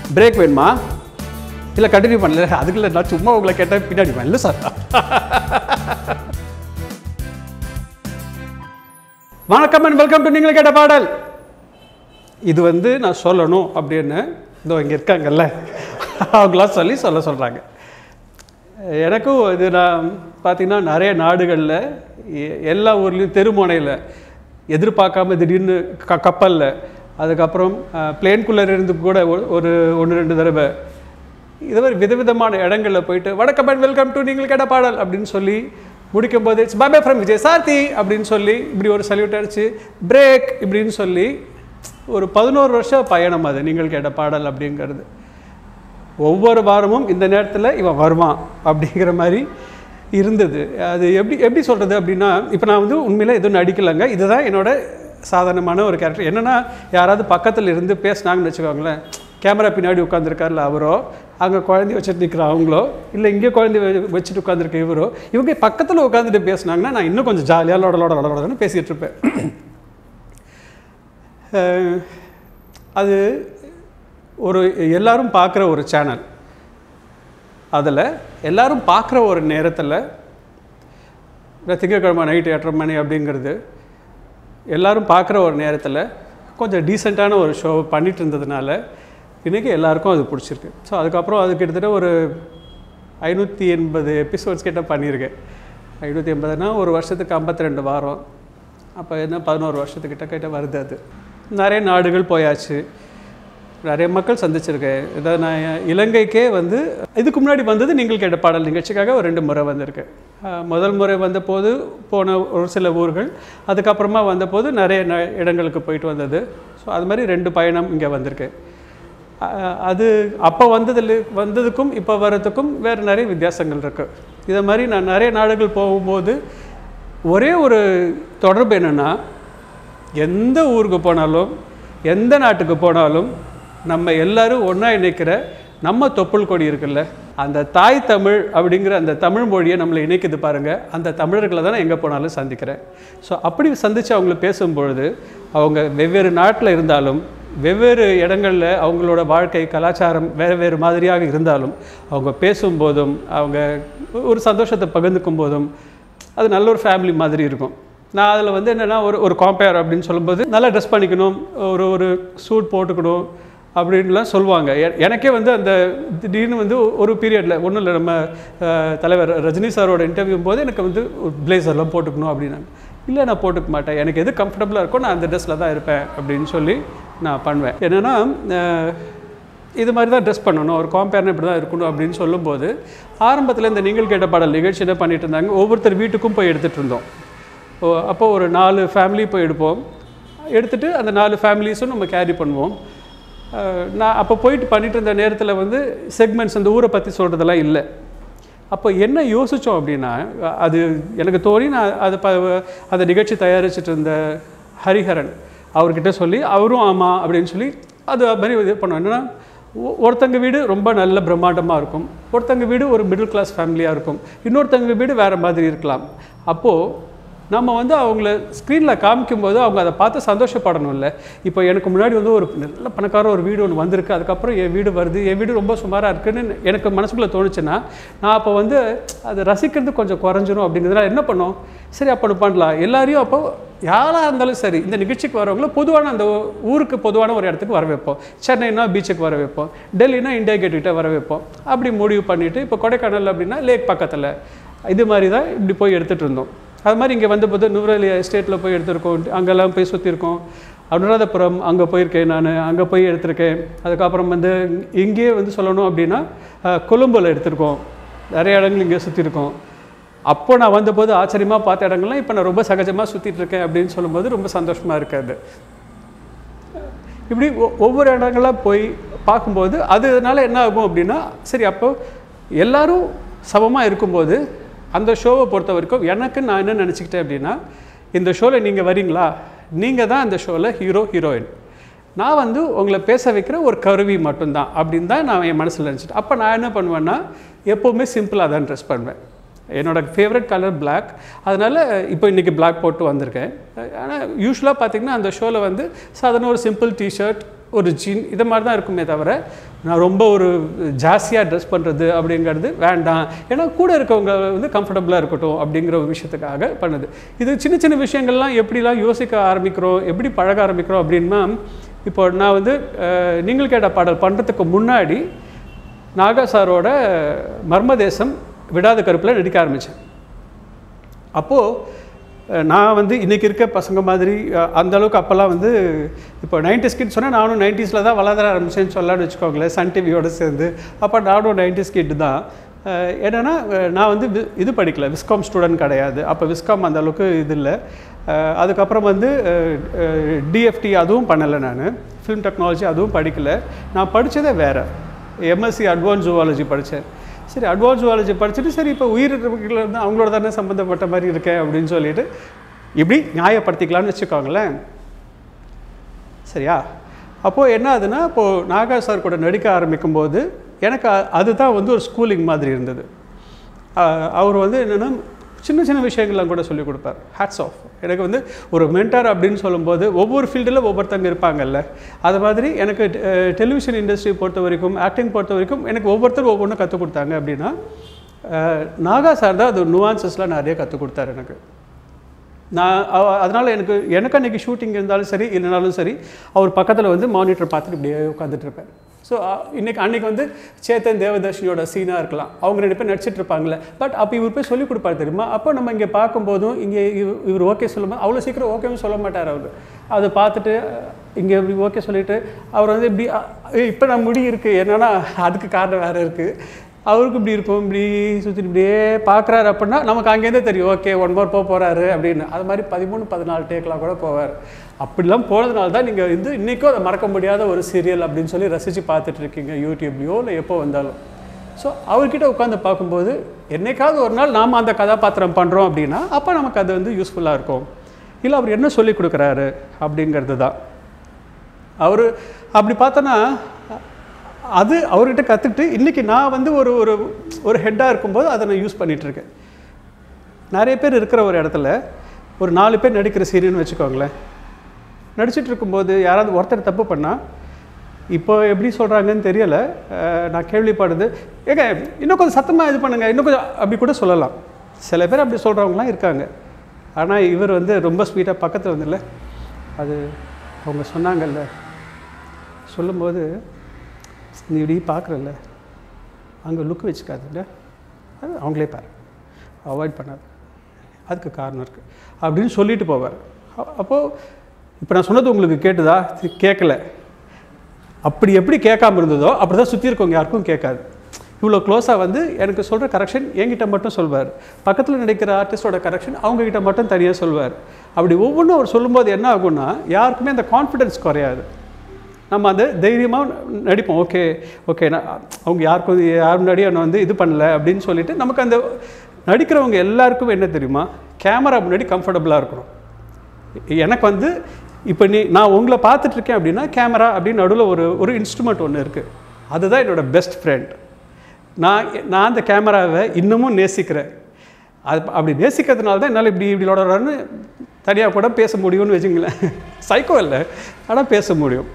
Break வேணுமா இல்லை continue பண்ணல அதுக்குள்ள நான் சும்மா உங்களை கேட்டேன் பின்னாடி வா. இல்லை சார் வணக்கம் அண்ட் வெல்கம் டு நீங்கள் கேட்ட பாடல் இது வந்து நான் சொல்லணும் அப்படின்னு இதோ இங்கே இருக்காங்கல்ல அவங்களாம் சொல்லி சொல்ல சொல்கிறாங்க எனக்கும் இது நான் பார்த்தீங்கன்னா நிறைய நாடுகளில் எ- எல்லா ஊர்லேயும் தெருமுனையில் எதிர்பார்க்காம திடீர்னு க கப்பலில் அதுக்கப்புறம் பிளேன்குள்ளே இருந்து கூட ஒரு- ஒரு ஒன்று ரெண்டு தடவை இது மாதிரி விதவிதமான இடங்களில் போயிட்டு வணக்கம் அண்ட் வெல்கம் டு நீங்கள் கேட்ட பாடல் அப்படின்னு சொல்லி முடிக்கும் போது it's bye bye from Vijay Sarathi அப்படின்னு சொல்லி இப்படி ஒரு சல்யூட் அடிச்சு பிரேக் இப்படின்னு சொல்லி ஒரு பதினோரு வருஷம் பயணம் அது நீங்கள் கேட்ட பாடல் அப்படிங்கிறது ஒவ்வொரு வாரமும் இந்த நேரத்தில் இவன் வருவான் அப்படிங்கிற மாதிரி இருந்தது அது எப்படி எப்படி சொல்கிறது அப்படின்னா இப்போ நான் வந்து உண்மையில் எதுவும் நடிக்கலைங்க இதுதான் என்னோட சாதாரணமான ஒரு கேரக்டர் என்னென்னா யாராவது பக்கத்தில் இருந்து பேசுனாங்கன்னு வச்சுக்கோங்களேன் கேமரா பின்னாடி உட்காந்துருக்காருல அவரோ அங்கே குழந்தை வச்சுட்டு நிற்கிற அவங்களோ இல்லை இங்கே குழந்தை வ- வச்சுட்டு உட்காந்துருக்க இவரோ இவங்க பக்கத்தில் உட்காந்துட்டு பேசுனாங்கன்னா நான் இன்னும் கொஞ்சம் ஜாலியாக லோட லோட லோட லோடன்னு பேசிகிட்டு இருப்பேன் அஹ், அது ஒரு எல்லாரும் பார்க்குற ஒரு சேனல் அதில் எல்லாரும் பார்க்குற ஒரு நேரத்தில் திங்கட்கிழமை நைட்டு எட்டரை மணி அப்படிங்கிறது எல்லாரும் பார்க்குற ஒரு நேரத்தில் கொஞ்சம் டீசெண்டான ஒரு ஷோ பண்ணிட்டு இருந்ததுனால இன்றைக்கி எல்லாருக்கும் அது பிடிச்சிருக்கு ஸோ அதுக்கப்புறம் அது கிட்டத்தட்ட ஒரு ஐநூற்றி எண்பது எபிசோட்ஸ் கிட்ட பண்ணியிருக்கேன் ஐநூற்றி எண்பதுனா ஒரு வருஷத்துக்கு 52 வாரம் அப்போ என்ன பதினோரு வருஷத்துக்கிட்ட கிட்ட வருது அது நிறைய நாடுகள் போயாச்சு நிறைய மக்கள் சந்திச்சிருக்கேன் இதை நான் இலங்கைக்கே வந்து இதுக்கு முன்னாடி வந்தது நீங்கள் கேட்ட பாடல் நிகழ்ச்சிக்காக ஒரு ரெண்டு முறை வந்திருக்கேன் அஹ் முதல் முறை வந்தபோது போன ஒரு சில ஊர்கள் அதுக்கப்புறமா வந்தபோது நிறைய ந- இடங்களுக்கு போயிட்டு வந்தது ஸோ அது மாதிரி ரெண்டு பயணம் இங்கே வந்திருக்கேன் அஹ் அது அப்போ வந்ததில் வந்ததுக்கும் இப்போ வர்றதுக்கும் வேறு நிறைய வித்தியாசங்கள் இருக்குது இதை மாதிரி நான் நிறைய நாடுகள் போகும்போது ஒரே ஒரு தொடர்பு என்னென்னா எந்த ஊருக்கு போனாலும் எந்த நாட்டுக்கு போனாலும் நம்ம எல்லாரும் ஒன்றா இணைக்கிற நம்ம தொப்புள் கொடி இருக்குல்ல அந்த தாய் தமிழ் அப்படிங்கிற அந்த தமிழ் மொழியை நம்மளை இணைக்குது பாருங்க அந்த தமிழர்களை தான் நான் எங்கே போனாலும் சந்திக்கிறேன் ஸோ அப்படி சந்தித்து அவங்கள பேசும்பொழுது அவங்க வெவ்வேறு நாட்டில் இருந்தாலும் வெவ்வேறு இடங்களில் அவங்களோட வாழ்க்கை கலாச்சாரம் வேறு வேறு மாதிரியாக இருந்தாலும் அவங்க பேசும்போதும் அவங்க ஒரு சந்தோஷத்தை பகிர்ந்துக்கும் போதும் அது நல்ல ஒரு ஃபேமிலி மாதிரி இருக்கும் நான் அதில் வந்து என்னென்னா ஒரு ஒரு காம்பேர் அப்படின்னு சொல்லும்போது நல்லா ட்ரெஸ் பண்ணிக்கணும் ஒரு ஒரு சூட் போட்டுக்கணும் அப்படின்லாம் சொல்லுவாங்க எ- எனக்கே வந்து அந்த திடீர்னு வந்து ஒரு பீரியடில் ஒன்றும் இல்லை நம்ம அஹ், தலைவர் ரஜினி சாரோட இன்டர்வியூ போது எனக்கு வந்து பிளேசர்லாம் போட்டுக்கணும் அப்படின்னாங்க இல்லை நான் போட்டுக்க மாட்டேன் எனக்கு எது கம்ஃபர்டபுளாக இருக்கோ நான் அந்த ட்ரெஸ்ஸில் தான் இருப்பேன் அப்படின்னு சொல்லி நான் பண்ணுவேன் என்னென்னா இது மாதிரி தான் ட்ரெஸ் பண்ணணும் ஒரு காம்பேர்னு இப்படி தான் இருக்கணும் அப்படின்னு சொல்லும்போது ஆரம்பத்தில் இந்த நீங்கள் கேட்ட பாடல் நிகழ்ச்சி என்ன பண்ணிட்டு இருந்தாங்க ஒவ்வொருத்தர் வீட்டுக்கும் போய் எடுத்துகிட்டு இருந்தோம் ஓ அப்போ ஒரு நாலு ஃபேமிலி போய் எடுப்போம் எடுத்துட்டு அந்த நாலு ஃபேமிலிஸும் நம்ம கேரி பண்ணுவோம் அஹ் நான் அப்போ போயிட்டு பண்ணிட்டு இருந்த நேரத்தில் வந்து செக்மெண்ட்ஸ் அந்த ஊரை பற்றி சொல்கிறதெல்லாம் இல்லை அப்போ என்ன யோசித்தோம் அப்படின்னா அது எனக்கு தோணி நான் அது ப அந்த நிகழ்ச்சி தயாரிச்சிட்டு இருந்த ஹரிஹரன் அவர்கிட்ட சொல்லி அவரும் ஆமாம் அப்படின்னு சொல்லி அது மாதிரி இது பண்ணோம் என்னன்னா ஒ- ஒருத்தங்க வீடு ரொம்ப நல்ல பிரம்மாண்டமாக இருக்கும் ஒருத்தங்க வீடு ஒரு மிடில் கிளாஸ் ஃபேமிலியாக இருக்கும் இன்னொருத்தங்க வீடு வேறு மாதிரி இருக்கலாம் அப்போது நம்ம வந்து அவங்கள ஸ்க்ரீனில் காமிக்கும்போது அவங்க அதை பார்த்து சந்தோஷப்படணும்ல இப்போ எனக்கு முன்னாடி வந்து ஒரு நல்ல பணக்கார ஒரு வீடு ஒன்று வந்திருக்கு அதுக்கப்புறம் என் வீடு வருது என் வீடு ரொம்ப சுமாராக இருக்குன்னு எனக்கு மனசுக்குள்ளே தோணுச்சுன்னா நான் அப்போ வந்து அதை ரசிக்கிறது கொஞ்சம் குறைஞ்சிரும் அப்படிங்கிறதுனால என்ன பண்ணோம் சரி அப்போ ஒண்ணு பண்ணலாம் எல்லாரையும் அப்போ யாராக இருந்தாலும் சரி இந்த நிகழ்ச்சிக்கு வரவங்கள பொதுவான அந்த ஊருக்கு பொதுவான ஒரு இடத்துக்கு வர வைப்போம் சென்னைனா பீச்சுக்கு வர வைப்போம் டெல்லினா இந்தியா கேட் கிட்ட வர வைப்போம் அப்படி முடிவு பண்ணிவிட்டு இப்போ கொடைக்கானல் அப்படின்னா லேக் பக்கத்தில் இது மாதிரி தான் இப்படி போய் எடுத்துகிட்டு இருந்தோம் அது மாதிரி இங்கே வந்தபோது நூறலி எஸ்டேட்டில் போய் எடுத்திருக்கோம் அங்கெல்லாம் போய் சுற்றிருக்கோம் அனுராதபுரம் அங்கே போயிருக்கேன் நான் அங்கே போய் எடுத்திருக்கேன் அதுக்கப்புறம் வந்து இங்கேயே வந்து சொல்லணும் அப்படின்னா அஹ், கொழும்புல எடுத்திருக்கோம் நிறைய இடங்கள் இங்கே சுற்றிருக்கோம் அப்போ நான் வந்தபோது ஆச்சரியமாக பார்த்த இடங்கள்லாம் இப்போ நான் ரொம்ப சகஜமாக சுற்றிட்டு இருக்கேன் அப்படின்னு சொல்லும்போது ரொம்ப சந்தோஷமாக இருக்காது இப்படி ஒ- ஒவ்வொரு இடங்களாக போய் பார்க்கும்போது அதனால என்ன ஆகும் அப்படின்னா சரி அப்போ எல்லாரும் சமமாக இருக்கும்போது அந்த ஷோவை பொறுத்த வரைக்கும் எனக்கு நான் என்ன நினச்சிக்கிட்டேன் அப்படின்னா இந்த ஷோவில் நீங்கள் வரீங்களா நீங்கள் தான் அந்த ஷோவில் ஹீரோ ஹீரோயின் நான் வந்து உங்களை பேச வைக்கிற ஒரு கருவி மட்டும்தான் அப்படின்னு தான் நான் என் மனசில் நினச்சிட்டேன் அப்போ நான் என்ன பண்ணுவேன்னா எப்போவுமே சிம்பிளாக தான் ட்ரெஸ் பண்ணுவேன் என்னோட ஃபேவரட் கலர் Black அதனால் இப்போ இன்றைக்கி Black போட்டு வந்திருக்கேன் ஆனால் யூஸ்வலாக பார்த்தீங்கன்னா அந்த ஷோவில் வந்து சாதாரண ஒரு சிம்பிள் டிஷர்ட் ஒரு ஜீன் இது மாதிரி தான் இருக்குமே தவிர நான் ரொம்ப ஒரு ஜாஸ்தியாக ட்ரெஸ் பண்ணுறது அப்படிங்கிறது வேண்டாம் ஏன்னா கூட இருக்கவங்க வந்து கம்ஃபர்டபுளாக இருக்கட்டும் அப்படிங்கிற ஒரு விஷயத்துக்காக பண்ணுது இது சின்ன சின்ன விஷயங்கள்லாம் எப்படிலாம் யோசிக்க ஆரம்பிக்கிறோம் எப்படி பழக ஆரம்பிக்கிறோம் அப்படின்னா இப்போ நான் வந்து அஹ், நீங்கள் கேட்ட பாடல் பண்ணுறதுக்கு முன்னாடி நாகா சாரோட மர்மதேசம் விடாத கருப்பில் நடிக்க ஆரம்பித்தேன் அப்போது நான் வந்து இன்றைக்கி இருக்க பசங்க மாதிரி அஹ், அந்த அளவுக்கு அப்போல்லாம் வந்து இப்போ நைன்டி கிட் சொன்னால் நானும் நைன்டிஸில் தான் வளர ஆரம்பிச்சேன்னு சொல்லலாம்னு வச்சுக்கோங்களேன் சன் டிவியோட சேர்ந்து அப்போ நானும் நைன்டிஸ் கிட் தான் அஹ், என்னன்னா அஹ், நான் வந்து வி- இது படிக்கல விஸ்காம் ஸ்டூடெண்ட் கிடையாது அப்போ விஸ்காம் அந்த அளவுக்கு இது இல்லை அஹ், அதுக்கப்புறம் வந்து டிஎஃப்டி அதுவும் பண்ணலை நான் ஃபிலிம் டெக்னாலஜி அதுவும் படிக்கல நான் படித்ததே வேறு எம்எஸ்சி அட்வான்ஸ் ஜுவாலஜி படித்தேன் சரி அட்வான்ஸ் ஜுவாலஜி படிச்சுட்டு சரி இப்போ உயிரிழப்புகள் வந்து அவங்களோட தானே சம்மந்தப்பட்ட மாதிரி இருக்கேன் அப்படின்னு சொல்லிட்டு இப்படி நியாயப்படுத்திக்கலாம்னு வச்சுக்கோங்களேன் சரியா அப்போது என்ன ஆகுதுன்னா இப்போது நாகா சார் கூட நடிக்க ஆரம்பிக்கும் போது எனக்கு அ- அதுதான் வந்து ஒரு ஸ்கூலிங் மாதிரி இருந்தது அஹ் அவர் வந்து என்னென்னா சின்ன சின்ன விஷயங்கள்லாம் கூட சொல்லிக் கொடுப்பார் ஹேட்ஸ் ஆஃப் எனக்கு வந்து ஒரு மென்டார் அப்படின்னு சொல்லும்போது ஒவ்வொரு ஃபீல்டில் ஒவ்வொருத்தங்க இருப்பாங்கல்ல அது மாதிரி எனக்கு டெலிவிஷன் இண்டஸ்ட்ரி பொறுத்த வரைக்கும் ஆக்டிங் பொறுத்த வரைக்கும் எனக்கு ஒவ்வொருத்தரும் ஒவ்வொன்றும் கற்றுக் கொடுத்தாங்க அப்படின்னா அஹ் நாகா சார் தான் அது நுவான்சஸ்லாம் நிறைய கற்றுக் கொடுத்தாரு எனக்கு நான் அவ- அதனால எனக்கு எனக்கு அன்றைக்கி ஷூட்டிங் இருந்தாலும் சரி இல்லைனாலும் சரி அவர் பக்கத்தில் வந்து மானிட்டர் பார்த்துட்டு இப்படியே உட்காந்துட்டு இருப்பேன் ஸோ இன்னைக்கு அன்னைக்கு வந்து சேத்தன் தேவதர்ஷினியோட சீனாக இருக்கலாம் அவங்க ரெண்டு பேர் நடிச்சிட்டு இருப்பாங்களே பட் அப்போ இவர் போய் சொல்லி கொடுப்பாரு தெரியுமா அப்போ நம்ம இங்கே பார்க்கும்போதும் இங்கே இவ- இவர் ஓகே சொல்லும்போது அவ்வளோ சீக்கிரம் ஓகேவும் சொல்ல மாட்டார் அவர் அதை பார்த்துட்டு இங்கே இப்படி ஓகே சொல்லிட்டு அவர் வந்து இப்படி இப்போ நான் முடி இருக்குது என்னன்னா அதுக்கு காரணம் வேறு இருக்குது அவருக்கு இப்படி இருக்கும் இப்படி சுற்றிட்டு இப்படியே பார்க்குறாரு அப்படின்னா நமக்கு அங்கேருந்தே தெரியும் ஓகே ஒன் மோர் போக போகிறாரு அப்படின்னு அது மாதிரி பதிமூணு பதினாலு டேக்கெலாம் கூட போவார் அப்படிலாம் போனதுனால தான் நீங்கள் வந்து இன்றைக்கும் அதை மறக்க முடியாத ஒரு சீரியல் அப்படின்னு சொல்லி ரசித்து பார்த்துட்டு இருக்கீங்க யூடியூப்லேயோ இல்லை எப்போ வந்தாலும் ஸோ அவர்கிட்ட உட்காந்து பார்க்கும்போது என்னைக்காவது ஒரு நாள் நாம் அந்த கதாபாத்திரம் பண்ணுறோம் அப்படின்னா அப்போ நமக்கு அது வந்து யூஸ்ஃபுல்லாக இருக்கும் இல்லை அவர் என்ன சொல்லி கொடுக்குறாரு அப்படிங்கிறது தான் அவர் அப்படி பார்த்தோன்னா அது அவர்கிட்ட கற்றுக்கிட்டு இன்றைக்கி நான் வந்து ஒரு ஒரு ஒரு ஹெட்டாக இருக்கும்போது அதை நான் யூஸ் பண்ணிகிட்ருக்கேன் நிறைய பேர் இருக்கிற ஒரு இடத்துல ஒரு நாலு பேர் நடிக்கிற சீரியல்னு வச்சுக்கோங்களேன் நடிச்சிட்டு இருக்கும்போது யாராவது ஒருத்தர் தப்பு பண்ணால் இப்போ எப்படி சொல்கிறாங்கன்னு தெரியலை அஹ் நான் கேள்விப்படுது ஏங்க இன்னும் கொஞ்சம் சத்தமாக இது பண்ணுங்க இன்னும் கொஞ்சம் அப்படி கூட சொல்லலாம் சில பேர் அப்படி சொல்கிறவங்களாம் இருக்காங்க ஆனால் இவர் வந்து ரொம்ப ஸ்வீட்டாக பக்கத்தில் வந்துல்ல அது அவங்க சொன்னாங்கல்ல சொல்லும்போது நீ இப்படி பார்க்குறல்ல அங்கே லுக் வச்சுக்காதுல்ல அது அவங்களே பாரு அவாய்ட் பண்ணாது அதுக்கு காரணம் இருக்குது அப்படின்னு சொல்லிட்டு போவார் அ- அப்போது இப்போ நான் சொன்னது உங்களுக்கு கேட்டுதா இது கேட்கல அப்படி எப்படி கேட்காம இருந்ததோ அப்படி தான் சுற்றி இருக்கவங்க யாருக்கும் கேட்காது இவ்வளோ க்ளோஸாக வந்து எனக்கு சொல்கிற கரெக்ஷன் என்கிட்ட மட்டும் சொல்வார் பக்கத்தில் நடிக்கிற ஆர்டிஸ்டோட கரெக்ஷன் அவங்கக்கிட்ட மட்டும் தனியாக சொல்வார் அப்படி ஒவ்வொன்றும் அவர் சொல்லும்போது என்ன ஆகும்னா யாருக்குமே அந்த கான்ஃபிடென்ஸ் குறையாது நம்ம அந்த தைரியமாக நடிப்போம் ஓகே ஓகே நான் அவங்க யாருக்கும் யார் முன்னாடியும் நான் வந்து இது பண்ணல அப்படின்னு சொல்லிட்டு நமக்கு அந்த நடிக்கிறவங்க எல்லாருக்கும் என்ன தெரியுமா கேமரா முன்னாடி கம்ஃபர்டபுளாக இருக்கணும் எனக்கு வந்து இப்போ நீ நான் உங்களை பார்த்துட்டு இருக்கேன் அப்படின்னா கேமரா அப்படின்னு நடுவில் ஒரு ஒரு இன்ஸ்ட்ருமெண்ட் ஒன்று இருக்குது அதுதான் என்னோட பெஸ்ட் ஃப்ரெண்ட் நான் நான் அந்த கேமராவை இன்னமும் நேசிக்கிறேன் அது அப்படி நேசிக்கிறதுனால தான் என்னால் இப்படி இப்படி லோடன்னு தனியாக கூட பேச முடியும்னு வச்சுங்களேன் சைக்கோ இல்லை ஆனால் பேச முடியும்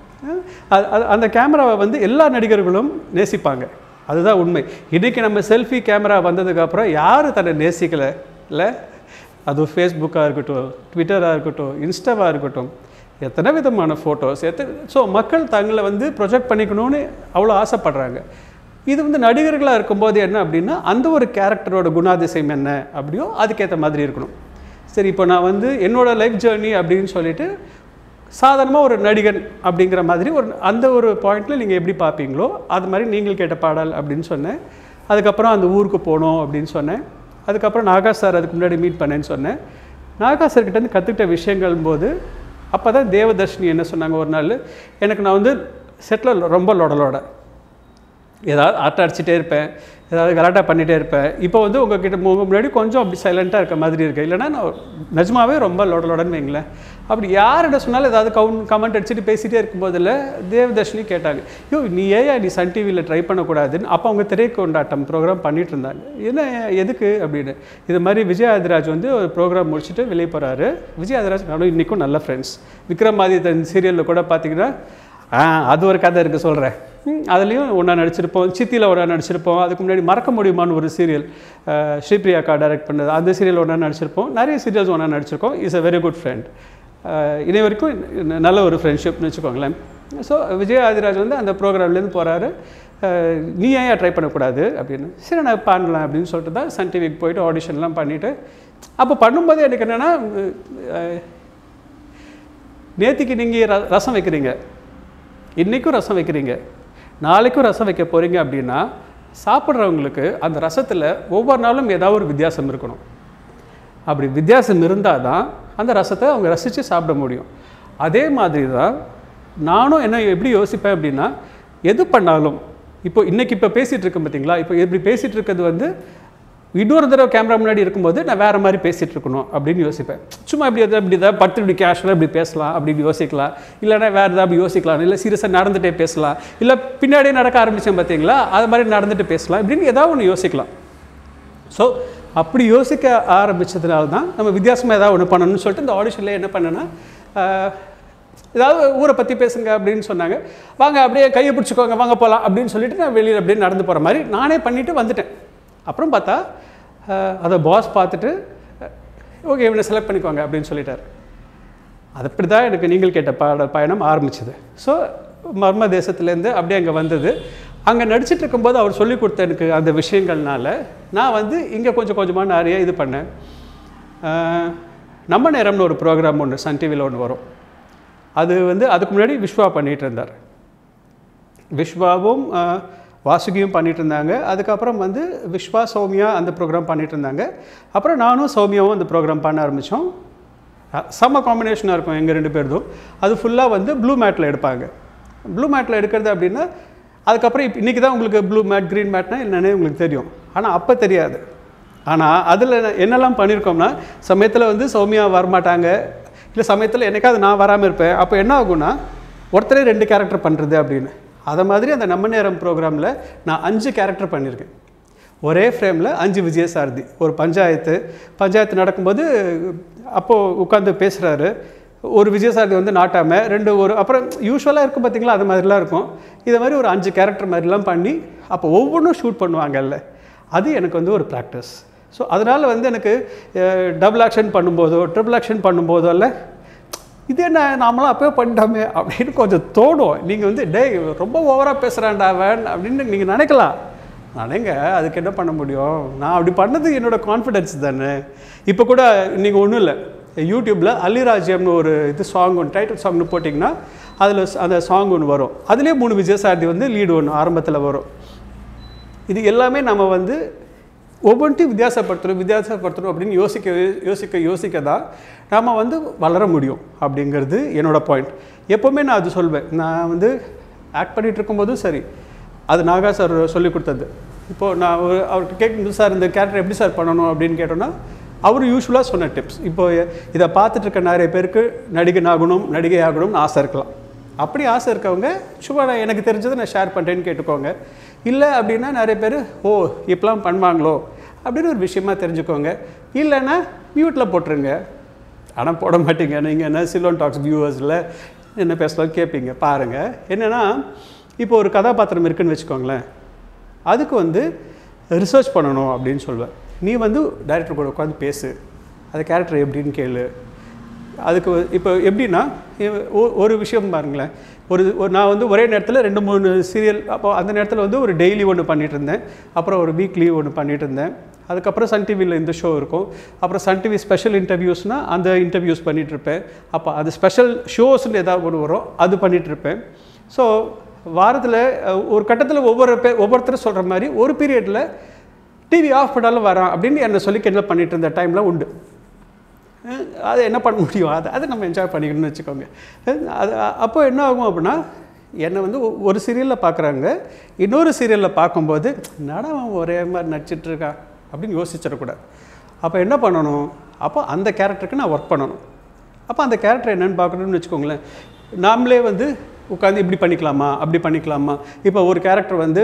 அது அது அந்த கேமராவை வந்து எல்லா நடிகர்களும் நேசிப்பாங்க அதுதான் உண்மை இன்றைக்கி நம்ம செல்ஃபி கேமரா வந்ததுக்கப்புறம் யார் தன்னை நேசிக்கலை இல்லை அது ஃபேஸ்புக்காக இருக்கட்டும் ட்விட்டராக இருக்கட்டும் இன்ஸ்டாவாக இருக்கட்டும் எத்தனை விதமான ஃபோட்டோஸ் எத்தனை ஸோ மக்கள் தங்களை வந்து ப்ரொஜெக்ட் பண்ணிக்கணும்னு அவ்வளோ ஆசைப்படுறாங்க இது வந்து நடிகர்களாக இருக்கும்போது என்ன அப்படின்னா அந்த ஒரு கேரக்டரோட குணாதிசயம் என்ன அப்படியோ அதுக்கேற்ற மாதிரி இருக்கணும் சரி இப்போ நான் வந்து என்னோட லைஃப் ஜேர்னி அப்படின்னு சொல்லிட்டு சாதாரணமாக ஒரு நடிகன் அப்படிங்கிற மாதிரி ஒரு அந்த ஒரு பாயிண்டில் நீங்கள் எப்படி பார்ப்பீங்களோ அது மாதிரி நீங்கள் கேட்ட பாடல் அப்படின்னு சொன்னேன் அதுக்கப்புறம் அந்த ஊருக்கு போனோம் அப்படின்னு சொன்னேன் அதுக்கப்புறம் நாகா சார் அதுக்கு முன்னாடி மீட் பண்ணேன்னு சொன்னேன் நாகா சார்கிட்டேருந்து கற்றுக்கிட்ட விஷயங்கள் போது அப்போ தான் தேவதர்ஷினி என்ன சொன்னாங்க ஒரு நாள் எனக்கு நான் வந்து செட்டில் ரொம்ப லொடலோட ஏதாவது ஆட்ட அடிச்சிட்டே இருப்பேன் ஏதாவது கலாட்டா பண்ணிகிட்டே இருப்பேன் இப்போ வந்து உங்ககிட்ட உங்க முன்னாடி கொஞ்சம் அப்படி சைலண்ட்டாக இருக்க மாதிரி இருக்கு இல்லைன்னா நான் நிஜமாவே ரொம்ப லோட லோடன்னு வைங்களேன் அப்படி யார்கிட்ட சொன்னாலும் ஏதாவது கவுன் கமெண்ட் அடிச்சுட்டு பேசிகிட்டே இருக்கும்போதில் தேவதர்ஷினி கேட்டாங்க யோ நீ ஏயா நீ சன் டிவியில் ட்ரை பண்ணக்கூடாதுன்னு அப்போ அவங்க திரை கொண்டாட்டம் ப்ரோக்ராம் பண்ணிட்டு இருந்தாங்க என்ன எதுக்கு அப்படின்னு இது மாதிரி விஜய் ஆதிராஜ் வந்து ஒரு ப்ரோக்ராம் முடிச்சுட்டு வெளியே போகிறாரு விஜய் ஆதிராஜ் நானும் இன்றைக்கும் நல்ல ஃப்ரெண்ட்ஸ் விக்ரமாதித்தன் சீரியலில் கூட பார்த்தீங்கன்னா ஆ அது ஒரு கதை இருக்குது சொல்கிறேன் அதுலேயும் ஒன்றா நடிச்சிருப்போம் சித்தியில் ஒன்றா நடிச்சிருப்போம் அதுக்கு முன்னாடி மறக்க முடியுமான்னு ஒரு சீரியல் ஸ்ரீபிரியா அக்கா டைரக்ட் பண்ணது அந்த சீரியல் ஒன்றா நடிச்சிருப்போம் நிறைய சீரியல்ஸ் ஒன்றா நடிச்சிருக்கோம் is a very good friend இனி வரைக்கும் ந- நல்ல ஒரு ஃப்ரெண்ட்ஷிப்னு வச்சுக்கோங்களேன் ஸோ விஜய் ஆதிராஜ் வந்து அந்த ப்ரோக்ராம்லேருந்து போகிறாரு நீ ஏன் ட்ரை பண்ணக்கூடாது அப்படின்னு சரி நான் பண்ணலாம் அப்படின்னு சொல்லிட்டு தான் சன் டிவிக்கு போயிட்டு ஆடிஷன்லாம் பண்ணிவிட்டு அப்போ பண்ணும்போது எனக்கு என்னென்னா நேத்திக்கு நீங்கள் ர ரசம் வைக்கிறீங்க இன்றைக்கும் ரசம் வைக்கிறீங்க நாளைக்கும் ரசம் வைக்க போகிறீங்க அப்படின்னா சாப்பிட்றவங்களுக்கு அந்த ரசத்தில் ஒவ்வொரு நாளும் ஏதாவது ஒரு வித்தியாசம் இருக்கணும் அப்படி வித்தியாசம் இருந்தால் தான் அந்த ரசத்தை அவங்க ரசித்து சாப்பிட முடியும் அதே மாதிரி தான் நானும் என்ன எப்படி யோசிப்பேன் அப்படின்னா எது பண்ணாலும் இப்போ இன்னைக்கு இப்போ பேசிகிட்டு இருக்கேன் பார்த்தீங்களா இப்போ இப்படி பேசிகிட்டு இருக்கிறது வந்து இன்னொரு தடவை கேமரா முன்னாடி இருக்கும்போது நான் வேறு மாதிரி பேசிகிட்டு இருக்கணும் அப்படின்னு யோசிப்பேன் சும்மா இப்படி எதாவது இப்படி ஏதாவது படுத்து இப்படி கேஷுவலாக இப்படி பேசலாம் அப்படின்னு யோசிக்கலாம் இல்லைன்னா வேறு ஏதாவது அப்படி யோசிக்கலாம் இல்லை சீரியஸாக நடந்துகிட்டே பேசலாம் இல்லை பின்னாடியே நடக்க ஆரம்பித்தேன் பார்த்தீங்களா அது மாதிரி நடந்துட்டு பேசலாம் இப்படின்னு ஏதாவது ஒன்று யோசிக்கலாம் ஸோ அப்படி யோசிக்க ஆரம்பிச்சதுனால தான் நம்ம வித்தியாசமாக ஏதாவது ஒன்று பண்ணணும்னு சொல்லிட்டு இந்த ஆடிஷனில் என்ன பண்ணேன்னா ஆஹ், ஏதாவது ஊரை பற்றி பேசுங்க அப்படின்னு சொன்னாங்க வாங்க அப்படியே கையை பிடிச்சிக்கோங்க வாங்க போகலாம் அப்படின்னு சொல்லிட்டு நான் வெளியில் அப்படியே நடந்து போகிற மாதிரி நானே பண்ணிவிட்டு வந்துட்டேன் அப்புறம் பார்த்தா ஆஹ், அதை பாஸ் பார்த்துட்டு ஓகே இவனை செலக்ட் பண்ணிக்கோங்க அப்படின்னு சொல்லிட்டார் அது அப்படி தான் எனக்கு நீங்கள் கேட்ட பாட பயணம் ஆரம்பிச்சது ஸோ மர்ம தேசத்துலேருந்து அப்படியே அங்கே வந்தது அங்கே நடிச்சிட்டு இருக்கும்போது அவர் சொல்லி கொடுத்த எனக்கு அந்த விஷயங்கள்னால நான் வந்து இங்கே கொஞ்சம் கொஞ்சமாக நிறைய இது பண்ணேன் ஆஹ், நம்ம நேரம்னு ஒரு ப்ரோக்ராம் ஒன்று சன் டிவியில் ஒன்று வரும் அது வந்து அதுக்கு முன்னாடி விஸ்வா பண்ணிகிட்டு இருந்தார் விஸ்வாவும் ஆஹ், வாசுகியும் பண்ணிட்டு இருந்தாங்க அதுக்கப்புறம் வந்து விஸ்வா சௌமியா அந்த ப்ரோக்ராம் பண்ணிட்டு இருந்தாங்க அப்புறம் நானும் சௌமியாவும் அந்த ப்ரோக்ராம் பண்ண ஆரம்பித்தோம் செம்ம காம்பினேஷனாக இருக்கும் எங்கள் ரெண்டு பேர்தும் அது ஃபுல்லாக வந்து ப்ளூ மேட்டில் எடுப்பாங்க ப்ளூ மேட்டில் எடுக்கிறது அப்படின்னா அதுக்கப்புறம் இப்போ இன்றைக்கி தான் உங்களுக்கு ப்ளூ மேட் க்ரீன் மேட்னா என்னன்னே உங்களுக்கு தெரியும் ஆனால் அப்போ தெரியாது ஆனால் அதில் என்னெல்லாம் பண்ணியிருக்கோம்னா சமயத்தில் வந்து சௌமியா வரமாட்டாங்க இல்லை சமயத்தில் என்னைக்காவது நான் வராமல் இருப்பேன் அப்போ என்ன ஆகும்னா ஒருத்தரே ரெண்டு கேரக்டர் பண்ணுறது அப்படின்னு அதை மாதிரி அந்த நம்ம நேரம் ப்ரோக்ராமில் நான் அஞ்சு கேரக்டர் பண்ணியிருக்கேன் ஒரே ஃப்ரேமில் அஞ்சு விஜயசாரதி ஒரு பஞ்சாயத்து பஞ்சாயத்து நடக்கும்போது அப்போது உட்காந்து பேசுகிறாரு ஒரு விஜயசாரதி வந்து நாட்டாம ரெண்டு ஒரு அப்புறம் யூஸ்வலாக இருக்கும் பார்த்தீங்களா அது மாதிரிலாம் இருக்கும் இதை மாதிரி ஒரு அஞ்சு கேரக்டர் மாதிரிலாம் பண்ணி அப்போ ஒவ்வொன்றும் ஷூட் பண்ணுவாங்கல்ல அது எனக்கு வந்து ஒரு ப்ராக்டிஸ் ஸோ அதனால் வந்து எனக்கு டபுள் ஆக்ஷன் பண்ணும்போதோ ட்ரிபிள் ஆக்ஷன் பண்ணும்போதோ இல்லை இது என்ன நாமளாம் அப்பவே பண்ணிட்டோமே அப்படின்னு கொஞ்சம் தோணும் நீங்கள் வந்து டேய் ரொம்ப ஓவராக பேசுகிறான்டா அவன் அப்படின்னு நீங்கள் நினைக்கலாம் நினைங்க அதுக்கு என்ன பண்ண முடியும் நான் அப்படி பண்ணது என்னோட கான்ஃபிடென்ஸ் தானே இப்போ கூட நீங்கள் ஒன்றும் இல்லை யூடியூப்பில் அல்லிராஜ்யம்னு ஒரு இது சாங் ஒன்று டைட்டில் சாங்னு போட்டிங்கன்னா அதில் அந்த சாங் ஒன்று வரும் அதுலேயே மூணு விஜயசாரதி வந்து லீடு ஒன்று ஆரம்பத்தில் வரும் இது எல்லாமே நம்ம வந்து ஒவ்வொன்றையும் வித்தியாசப்படுத்தணும் வித்தியாசப்படுத்தணும் அப்படின்னு யோசிக்க யோசிக்க யோசிக்க தான் நாம் வந்து வளர முடியும் அப்படிங்கிறது என்னோட பாயிண்ட் எப்போவுமே நான் அது சொல்வேன் நான் வந்து ஆக்ட் பண்ணிகிட்டு இருக்கும்போதும் சரி அது நாகா சார் சொல்லி கொடுத்தது இப்போது நான் ஒரு அவர்கிட்ட கேட்கும்போது சார் இந்த கேரக்டர் எப்படி சார் பண்ணணும் அப்படின்னு கேட்டோன்னா அவர் யூஸ்வலாக சொன்ன டிப்ஸ் இப்போ இதை பார்த்துட்டு இருக்க நிறைய பேருக்கு நடிகன் ஆகணும் நடிகை ஆகணும்னு ஆசை இருக்கலாம் அப்படி ஆசை இருக்கவங்க சும்மா நான் எனக்கு தெரிஞ்சதை நான் ஷேர் பண்ணுறேன்னு கேட்டுக்கோங்க இல்லை அப்படின்னா நிறைய பேர் ஓ இப்படிலாம் பண்ணுவாங்களோ அப்படின்னு ஒரு விஷயமா தெரிஞ்சுக்கோங்க இல்லைன்னா மியூட்டில் போட்டுருங்க ஆனால் போட மாட்டீங்க நீங்கள் என்ன சிலோன் டாக்ஸ் வியூவர்ஸில் என்ன பேசலாம் கேட்பீங்க பாருங்கள் என்னென்னா இப்போ ஒரு கதாபாத்திரம் இருக்குன்னு வச்சுக்கோங்களேன் அதுக்கு வந்து ரிசர்ச் பண்ணணும் அப்படின்னு சொல்வேன் நீ வந்து டைரக்டர் கூட உட்காந்து பேசு அது கேரக்டர் எப்படின்னு கேளு அதுக்கு வ- இப்போ எப்படின்னா இவ- ஒ- ஒரு விஷயம் பாருங்களேன் ஒரு ஒரு நான் வந்து ஒரே நேரத்தில் ரெண்டு மூணு சீரியல் அப்போ அந்த நேரத்தில் வந்து ஒரு டெய்லி ஒன்று பண்ணிட்டு இருந்தேன் அப்புறம் ஒரு வீக்லி ஒன்று பண்ணிட்டு இருந்தேன் அதுக்கப்புறம் சன் டிவியில் இந்த ஷோ இருக்கும் அப்புறம் சன் டிவி ஸ்பெஷல் இன்டர்வியூஸ்னால் அந்த இன்டர்வியூஸ் பண்ணிட்டு இருப்பேன் அப்போ அது ஸ்பெஷல் ஷோஸ்னு ஏதாவது ஒன்று வரும் அது பண்ணிட்டு இருப்பேன் ஸோ வாரத்தில் ஒரு கட்டத்தில் ஒவ்வொரு பே ஒவ்வொருத்தரும் சொல்கிற மாதிரி ஒரு பீரியடில் டிவி ஆஃப் பண்ணாலும் வரான் அப்படின்னு என்னை சொல்லி கிண்டல் பண்ணிட்டு இருந்த டைமில் உண்டு அஹ் அது என்ன பண்ண முடியும் அதை அதை நம்ம என்ஜாய் பண்ணிக்கணும்னு வச்சுக்கோங்க அஹ் அது அ- அப்போ என்ன ஆகும் அப்படின்னா என்னை வந்து ஒ- ஒரு சீரியலில் பார்க்குறாங்க இன்னொரு சீரியலில் பார்க்கும்போது என்னடா அவன் ஒரே மாதிரி நடிச்சிட்டு இருக்கான் அப்படின்னு யோசிச்சிடக்கூடாது அப்போ என்ன பண்ணணும் அப்போ அந்த கேரக்டருக்கு நான் ஒர்க் பண்ணணும் அப்போ அந்த கேரக்டர் என்னன்னு பார்க்கணும்னு வச்சுக்கோங்களேன் நாமளே வந்து உட்காந்து இப்படி பண்ணிக்கலாமா அப்படி பண்ணிக்கலாமா இப்போ ஒரு கேரக்டர் வந்து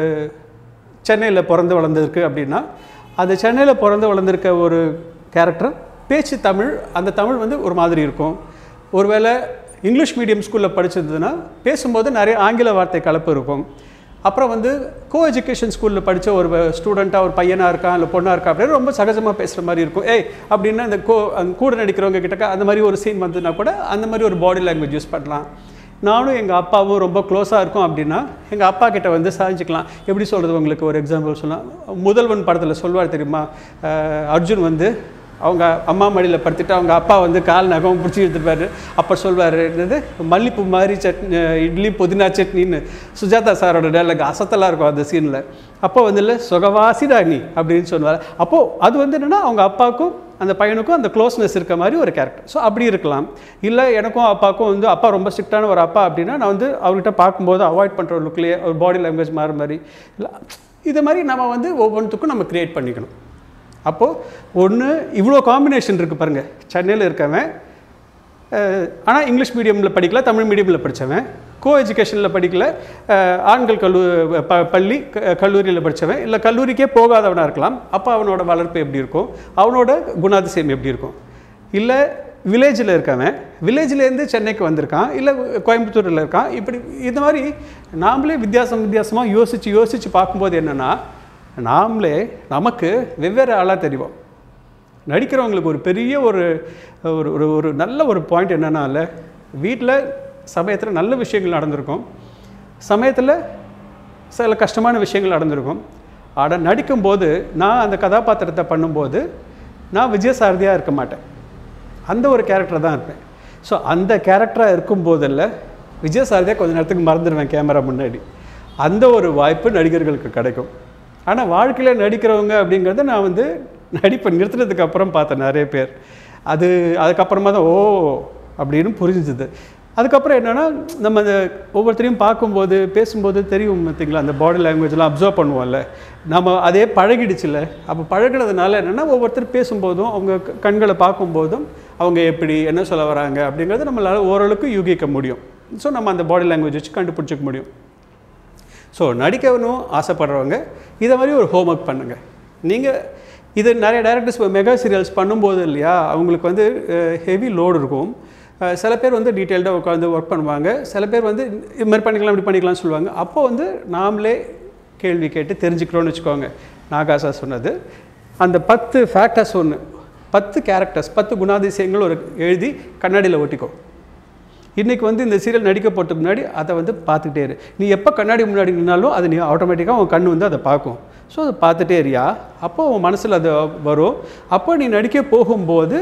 சென்னையில் பிறந்து வளர்ந்துருக்கு அப்படின்னா அந்த சென்னையில் பிறந்து வளர்ந்துருக்க ஒரு கேரக்டர் பேச்சு தமிழ் அந்த தமிழ் வந்து ஒரு மாதிரி இருக்கும் ஒருவேளை இங்கிலீஷ் மீடியம் ஸ்கூலில் படிச்சதுன்னா பேசும்போது நிறைய ஆங்கில வார்த்தை கலப்பு இருக்கும் அப்புறம் வந்து கோ எஜுகேஷன் ஸ்கூலில் படித்த ஒரு ஸ்டூடெண்ட்டாக ஒரு பையனாக இருக்கான் இல்லை பொண்ணாக இருக்கா அப்படின்னு ரொம்ப சகஜமாக பேசுகிற மாதிரி இருக்கும் ஏய் அப்படின்னா இந்த கோ அந்த கூட நடிக்கிறவங்க கிட்டக்க அந்த மாதிரி ஒரு சீன் வந்ததுன்னா கூட அந்த மாதிரி ஒரு பாடி லாங்குவேஜ் யூஸ் பண்ணலாம் நானும் எங்கள் அப்பாவும் ரொம்ப க்ளோஸாக இருக்கோம் அப்படின்னா எங்கள் அப்பா கிட்ட வந்து சாதிச்சுக்கலாம் எப்படி சொல்கிறது உங்களுக்கு ஒரு எக்ஸாம்பிள் சொல்லலாம் முதல்வன் படத்தில் சொல்வார் தெரியுமா அஹ் அர்ஜுன் வந்து அவங்க அம்மா மடியில் படுத்துட்டு அவங்க அப்பா வந்து கால் நகம் பிடிச்சி எடுத்துப்பாரு அப்போ சொல்வார் என்னது மல்லிப்பூ மாதிரி சட்னி இட்லி புதினா சட்னின்னு சுஜாதா சாரோட டேலாக் அசத்தலாக இருக்கும் அந்த சீனில் அப்போ வந்து இல்லை சுகவாசிடா நீ அப்படின்னு சொல்லுவார் அப்போது அது வந்து என்னென்னா அவங்க அப்பாவுக்கும் அந்த பையனுக்கும் அந்த க்ளோஸ்னஸ் இருக்க மாதிரி ஒரு கேரக்டர் ஸோ அப்படி இருக்கலாம் இல்லை எனக்கும் அப்பாவுக்கும் வந்து அப்பா ரொம்ப ஸ்ட்ரிக்டான ஒரு அப்பா அப்படின்னா நான் வந்து அவர்கிட்ட பார்க்கும்போது அவாய்ட் பண்ணுற ஒரு லுக்லேயே ஒரு பாடி லாங்குவேஜ் மாற மாதிரி இல்லை இது மாதிரி நம்ம வந்து ஒவ்வொன்றுத்துக்கும் நம்ம க்ரியேட் பண்ணிக்கணும் அப்போது ஒன்று இவ்வளோ காம்பினேஷன் இருக்குது பாருங்கள் சென்னையில் இருக்கவன் ஆனால் இங்கிலீஷ் மீடியமில் படிக்கல தமிழ் மீடியமில் படித்தவன் கோ எஜுகேஷனில் படிக்கல அஹ், ஆண்கள் கல்லூ ப பள்ளி க- கல்லூரியில் படித்தவன் இல்லை கல்லூரிக்கே போகாதவனாக இருக்கலாம் அப்போ அவனோட வளர்ப்பு எப்படி இருக்கும் அவனோட குணாதிசயம் எப்படி இருக்கும் இல்லை வில்லேஜில் இருக்கவன் வில்லேஜ்லேருந்து சென்னைக்கு வந்திருக்கான் இல்லை கோயம்புத்தூரில் இருக்கான் இப்படி இது மாதிரி நாமளே வித்தியாசம் வித்தியாசமாக யோசித்து யோசித்து பார்க்கும்போது என்னென்னா நாமளே நமக்கு வெவ்வேறு ஆளாக தெரிவோம் நடிக்கிறவங்களுக்கு ஒரு பெரிய ஒரு ஒரு ஒரு ஒரு நல்ல ஒரு பாயிண்ட் என்னன்னால வீட்டில் சமயத்தில் நல்ல விஷயங்கள் நடந்திருக்கும் சமயத்தில் சில கஷ்டமான விஷயங்கள் நடந்திருக்கும் ஆனால் நடிக்கும்போது நான் அந்த கதாபாத்திரத்தை பண்ணும்போது நான் விஜயசாரதியாக இருக்க மாட்டேன் அந்த ஒரு கேரக்டர் தான் இருப்பேன் ஸோ அந்த கேரக்டராக இருக்கும்போதில் விஜயசாரதியாக கொஞ்ச நேரத்துக்கு மறந்துடுவேன் கேமரா முன்னாடி அந்த ஒரு வாய்ப்பு நடிகர்களுக்கு கிடைக்கும் ஆனால் வாழ்க்கையில் நடிக்கிறவங்க அப்படிங்கிறத நான் வந்து நடிப்பை நிறுத்தினதுக்கு அப்புறம் பார்த்தேன் நிறைய பேர் அது அதுக்கப்புறமா தான் ஓ அப்படின்னு புரிஞ்சுது அதுக்கப்புறம் என்னென்னா நம்ம அந்த ஒவ்வொருத்தரையும் பார்க்கும்போது பேசும்போது தெரியும் பார்த்தீங்களா அந்த பாடி லாங்குவேஜ்லாம் அப்சர்வ் பண்ணுவோம்ல நம்ம அதே பழகிடுச்சுல அப்போ பழகினதுனால என்னென்னா ஒவ்வொருத்தர் பேசும்போதும் அவங்க க- கண்களை பார்க்கும்போதும் அவங்க எப்படி என்ன சொல்ல வராங்க அப்படிங்கிறத நம்மளால் ஓரளவுக்கு யூகிக்க முடியும் ஸோ நம்ம அந்த பாடி லாங்குவேஜ் வச்சு கண்டுபிடிச்சிக்க முடியும் ஸோ நடிக்கணும் ஆசைப்படுறவங்க இதை மாதிரி ஒரு ஹோம்ஒர்க் பண்ணுங்கள் நீங்கள் இது நிறைய டேரக்டர்ஸ் மெகா சீரியல்ஸ் பண்ணும்போது இல்லையா அவங்களுக்கு வந்து ஹெவி லோடு இருக்கும் அஹ், சில பேர் வந்து டீட்டெயில்டாக உட்காந்து ஒர்க் பண்ணுவாங்க சில பேர் வந்து இது மாதிரி பண்ணிக்கலாம் இப்படி பண்ணிக்கலாம்னு சொல்லுவாங்க அப்போ வந்து நாமளே கேள்வி கேட்டு தெரிஞ்சுக்கிறோன்னு வச்சுக்கோங்க நாகாசா சொன்னது அந்த பத்து ஃபேக்டர்ஸ் ஒன்று பத்து கேரக்டர்ஸ் பத்து குணாதிசயங்கள் ஒரு எழுதி கண்ணாடியில் ஒட்டிக்கோ இன்றைக்கி வந்து இந்த சீரியல் நடிக்க போகிறதுக்கு முன்னாடி அதை வந்து பார்த்துக்கிட்டே இரு நீ எப்போ கண்ணாடி முன்னாடி நின்னாலும் அது நீ ஆட்டோமேட்டிக்காக உன் கண் வந்து அதை பார்க்கும் ஸோ அதை பார்த்துட்டே இருயா அப்போ உன் மனசில் அது வரும் அப்போ நீ நடிக்க போகும்போது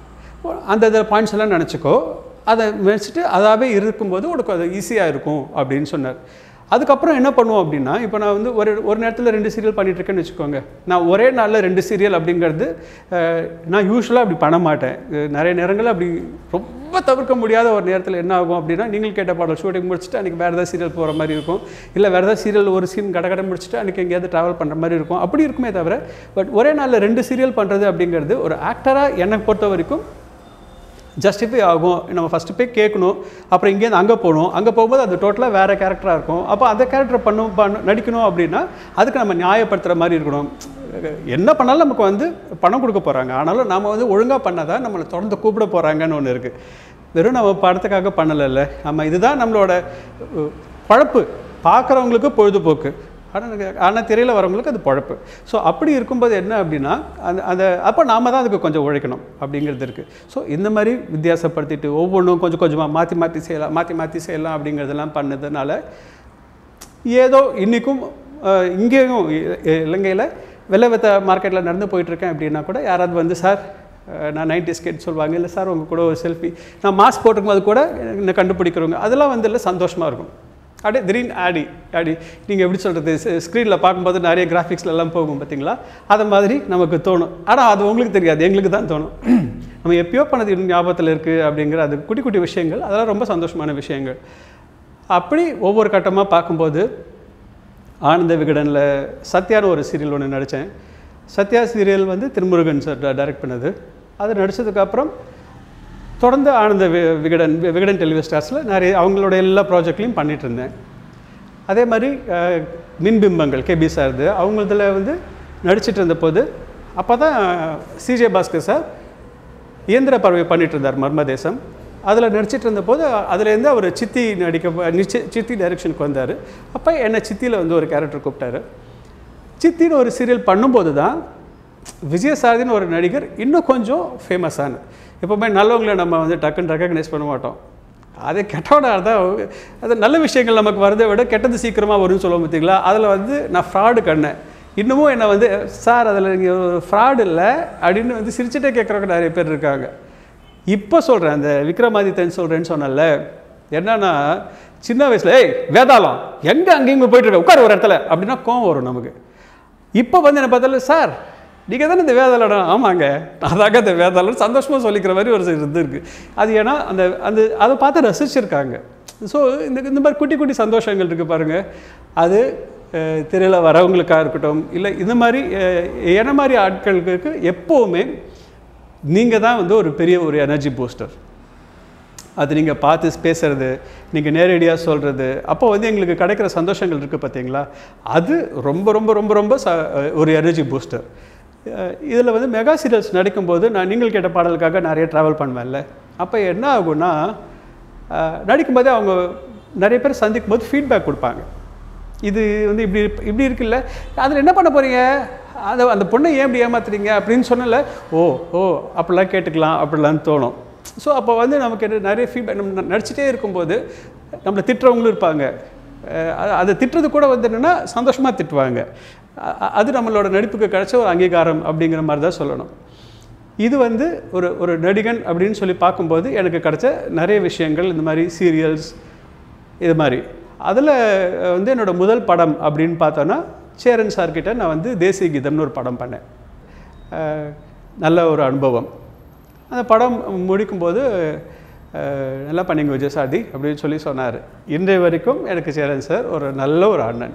அந்த பாயிண்ட்ஸ் எல்லாம் நினச்சிக்கோ அதை வச்சுட்டு அதாவே இருக்கும்போது உனக்கு அது ஈஸியாக இருக்கும் அப்படின்னு சொன்னார் அதுக்கப்புறம் என்ன பண்ணுவோம் அப்படின்னா இப்போ நான் வந்து ஒரு ஒரு நேரத்தில் ரெண்டு சீரியல் பண்ணிட்டு இருக்கேன்னு வச்சுக்கோங்க நான் ஒரே நாளில் ரெண்டு சீரியல் அப்படிங்கிறது அஹ், நான் யூஸ்வலாக அப்படி பண்ண மாட்டேன் அஹ், நிறைய நேரங்கள் அப்படி ரொம்ப தவிர்க்க முடியாத ஒரு நேரத்தில் என்ன ஆகும் அப்படின்னா நீங்கள் கேட்ட பாடல் ஷூட்டிங் முடிச்சுட்டு அன்றைக்கி வேறு ஏதாவது சீரியல் போகிற மாதிரி இருக்கும் இல்லை வேறு ஏதாவது சீரியல் ஒரு சீன் கடை கடை முடிச்சுட்டு அன்றைக்கி எங்கேயாவது ட்ராவல் பண்ணுற மாதிரி இருக்கும் அப்படி இருக்குமே தவிர பட் ஒரே நாளில் ரெண்டு சீரியல் பண்ணுறது அப்படிங்கிறது ஒரு ஆக்டராக என்னை பொறுத்த வரைக்கும் ஜஸ்டிஃபை ஆகும் நம்ம ஃபஸ்ட்டு போய் கேட்கணும் அப்புறம் இங்கேருந்து அங்கே போகணும் அங்கே போகும்போது அது டோட்டலாக வேறு கேரக்டராக இருக்கும் அப்போ அந்த கேரக்டர் பண்ணும் பண்ண நடிக்கணும் அப்படின்னா அதுக்கு நம்ம நியாயப்படுத்துகிற மாதிரி இருக்கணும் என்ன பண்ணாலும் நமக்கு வந்து பணம் கொடுக்க போகிறாங்க ஆனாலும் நாம் வந்து ஒழுங்காக பண்ணாதான் நம்மளை தொடர்ந்து கூப்பிட போகிறாங்கன்னு ஒன்று இருக்குது வெறும் நம்ம படத்துக்காக பண்ணலைல்ல நம்ம இதுதான் நம்மளோட அஹ், பழப்பு பார்க்குறவங்களுக்கு பொழுதுபோக்கு ஆனால் ஆனால் திரையில் வரவங்களுக்கு அது பழப்பு ஸோ அப்படி இருக்கும்போது என்ன அப்படின்னா அந்த அந்த அப்போ நாம தான் அதுக்கு கொஞ்சம் உழைக்கணும் அப்படிங்கிறது இருக்குது ஸோ இந்த மாதிரி வித்தியாசப்படுத்திட்டு ஒவ்வொன்றும் கொஞ்சம் கொஞ்சமாக மாற்றி மாற்றி செய்யலாம் மாற்றி மாற்றி செய்யலாம் அப்படிங்கிறதெல்லாம் பண்ணதுனால ஏதோ இன்றைக்கும் இங்கேயும் இ- இ- இலங்கையில் வெள்ளவத்த மார்க்கெட்டில் நடந்து போயிட்டுருக்கேன் அப்படின்னா கூட யாராவது வந்து சார் அஹ், நான் நைன்டி ஸ்கேட் சொல்லுவாங்க இல்லை சார் உங்கள் கூட ஒரு செல்ஃபி நான் மாஸ்க் போட்டிருக்கும்போது கூட என்னை கண்டுபிடிக்கிறவங்க அதெல்லாம் வந்து இல்லை சந்தோஷமாக இருக்கும் அப்படியே திடீர்னு ஆடி ஆடி நீங்கள் எப்படி சொல்கிறது ஸ்க்ரீனில் பார்க்கும்போது நிறைய கிராஃபிக்ஸ்ல எல்லாம் போகும் பார்த்தீங்களா அதை மாதிரி நமக்கு தோணும் ஆனால் அது உங்களுக்கு தெரியாது எங்களுக்கு தான் தோணும் நம்ம எப்பயோ பண்ணது இன்னும் ஞாபகத்தில் இருக்குது அப்படிங்கிற அது குட்டி குட்டி விஷயங்கள் அதெல்லாம் ரொம்ப சந்தோஷமான விஷயங்கள் அப்படி ஒவ்வொரு கட்டமாக பார்க்கும்போது ஆனந்த விகடனில் சத்யான்னு ஒரு சீரியல் ஒன்று நடித்தேன் சத்யா சீரியல் வந்து திருமுருகன் சார் டைரக்ட் பண்ணது அது நடிச்சதுக்கப்புறம் தொடர்ந்து ஆனந்த வி விகடன் வி- விகடன் டெலிவிஸ்டார்ஸில் நிறைய அவங்களோட எல்லா ப்ராஜெக்ட்லையும் பண்ணிட்டு இருந்தேன் அதே மாதிரி அஹ், மின்பிம்பங்கள் கேபி சார்து அவங்களதுல வந்து நடிச்சிட்டு இருந்தபோது அப்போ தான் சிஜே பாஸ்கர் சார் இயந்திர பறவை பண்ணிட்டு இருந்தார் மர்மதேசம் அதில் நடிச்சிட்டு இருந்தபோது அதுலேருந்து அவர் சித்தி நடிக்க நிச்ச சித்தி டைரக்ஷனுக்கு வந்தார் அப்போ என்னை சித்தியில் வந்து ஒரு கேரக்டர் கூப்பிட்டாரு சித்தின்னு ஒரு சீரியல் பண்ணும்போது தான் விஜயசாரதின்னு ஒரு நடிகர் இன்னும் கொஞ்சம் ஃபேமஸான எப்போவுமே நல்லவங்களை நம்ம வந்து டக்குன்னு ரெக்கக்னைஸ் பண்ண மாட்டோம் அது கெட்டவனாக இருந்தால் அது நல்ல விஷயங்கள் நமக்கு வரதை விட கெட்டது சீக்கிரமாக வரும்னு சொல்லுவோம் பார்த்தீங்களா அதில் வந்து நான் ஃப்ராடு கண்ணேன் இன்னமும் என்னை வந்து சார் அதில் நீங்கள் ஒரு ஃப்ராடு இல்லை அப்படின்னு வந்து சிரிச்சுட்டே கேட்குறவங்க நிறைய பேர் இருக்காங்க இப்போ சொல்கிறேன் அந்த விக்ரமாதித்தன் சொல்கிறேன்னு சொன்னல என்னன்னா சின்ன வயசில் ஏய் வேதாளம் எங்கே அங்கேயும் போயிட்டு இருக்க உட்கார ஒரு இடத்துல அப்படின்னா கோவம் வரும் நமக்கு இப்போ வந்து என்ன பார்த்தாலும் சார் நீங்கள் தானே இந்த வேதாளம் ஆமாங்க நான் தாங்க இந்த வேதாளம் சந்தோஷமாக சொல்லிக்கிற மாதிரி ஒரு இது இருக்குது அது ஏன்னா அந்த அந்த அதை பார்த்து ரசிச்சிருக்காங்க ஸோ இந்த இந்த மாதிரி குட்டி குட்டி சந்தோஷங்கள் இருக்குது பாருங்கள் அது அஹ், திரையில் வரவங்களுக்காக இருக்கட்டும் இல்லை இந்த மாதிரி அஹ், என்ன மாதிரி ஆட்களுக்கு எப்போவுமே நீங்கள் தான் வந்து ஒரு பெரிய ஒரு எனர்ஜி பூஸ்டர் அது நீங்கள் பார்த்து பேசுறது நீங்கள் நேரடியாக சொல்கிறது அப்போ வந்து எங்களுக்கு கிடைக்கிற சந்தோஷங்கள் இருக்குது பார்த்தீங்களா அது ரொம்ப ரொம்ப ரொம்ப ரொம்ப ச ஒரு எனர்ஜி பூஸ்டர் இதில் வந்து மெகா சீரியல்ஸ் நடிக்கும்போது நான் நீங்கள் கேட்ட பாடலுக்காக நிறைய ட்ராவல் பண்ணுவேன்ல அப்போ என்ன ஆகும்னா அஹ், நடிக்கும்போதே அவங்க நிறைய பேர் சந்திக்கும் போது ஃபீட்பேக் கொடுப்பாங்க இது வந்து இப்படி இருப்- இப்படி இருக்குல்ல அதில் என்ன பண்ண போகிறீங்க அந்த அந்த பொண்ணை ஏன் இப்படி ஏமாத்துறீங்க அப்படின்னு சொன்னல ஓ ஓ அப்படிலாம் கேட்டுக்கலாம் அப்படிலாம் தோணும் ஸோ அப்போ வந்து நமக்கு என்ன நிறைய ஃபீட்பேக் நம்ம நடிச்சிட்டே இருக்கும்போது நம்மளை திட்டுறவங்களும் இருப்பாங்க அஹ் அது- அதை திட்டுறது கூட வந்து என்னென்னா சந்தோஷமாக திட்டுவாங்க அ- அ- அது நம்மளோட நடிப்புக்கு கிடைச்ச ஒரு அங்கீகாரம் அப்படிங்கிற மாதிரி தான் சொல்லணும் இது வந்து ஒரு ஒரு நடிகன் அப்படின்னு சொல்லி பார்க்கும்போது எனக்கு கிடைச்ச நிறைய விஷயங்கள் இந்த மாதிரி சீரியல்ஸ் இது மாதிரி அதில் வந்து என்னோட முதல் படம் அப்படின்னு பார்த்தோன்னா சேரன் சார்கிட்ட நான் வந்து தேசிய கீதம்னு ஒரு படம் பண்ணேன் அஹ் நல்ல ஒரு அனுபவம் அந்த படம் முடிக்கும்போது அஹ், நல்லா பண்ணீங்க விஜயசாதி அப்படின்னு சொல்லி சொன்னார் இன்றைய வரைக்கும் எனக்கு சேரன் சார் ஒரு நல்ல ஒரு அண்ணன்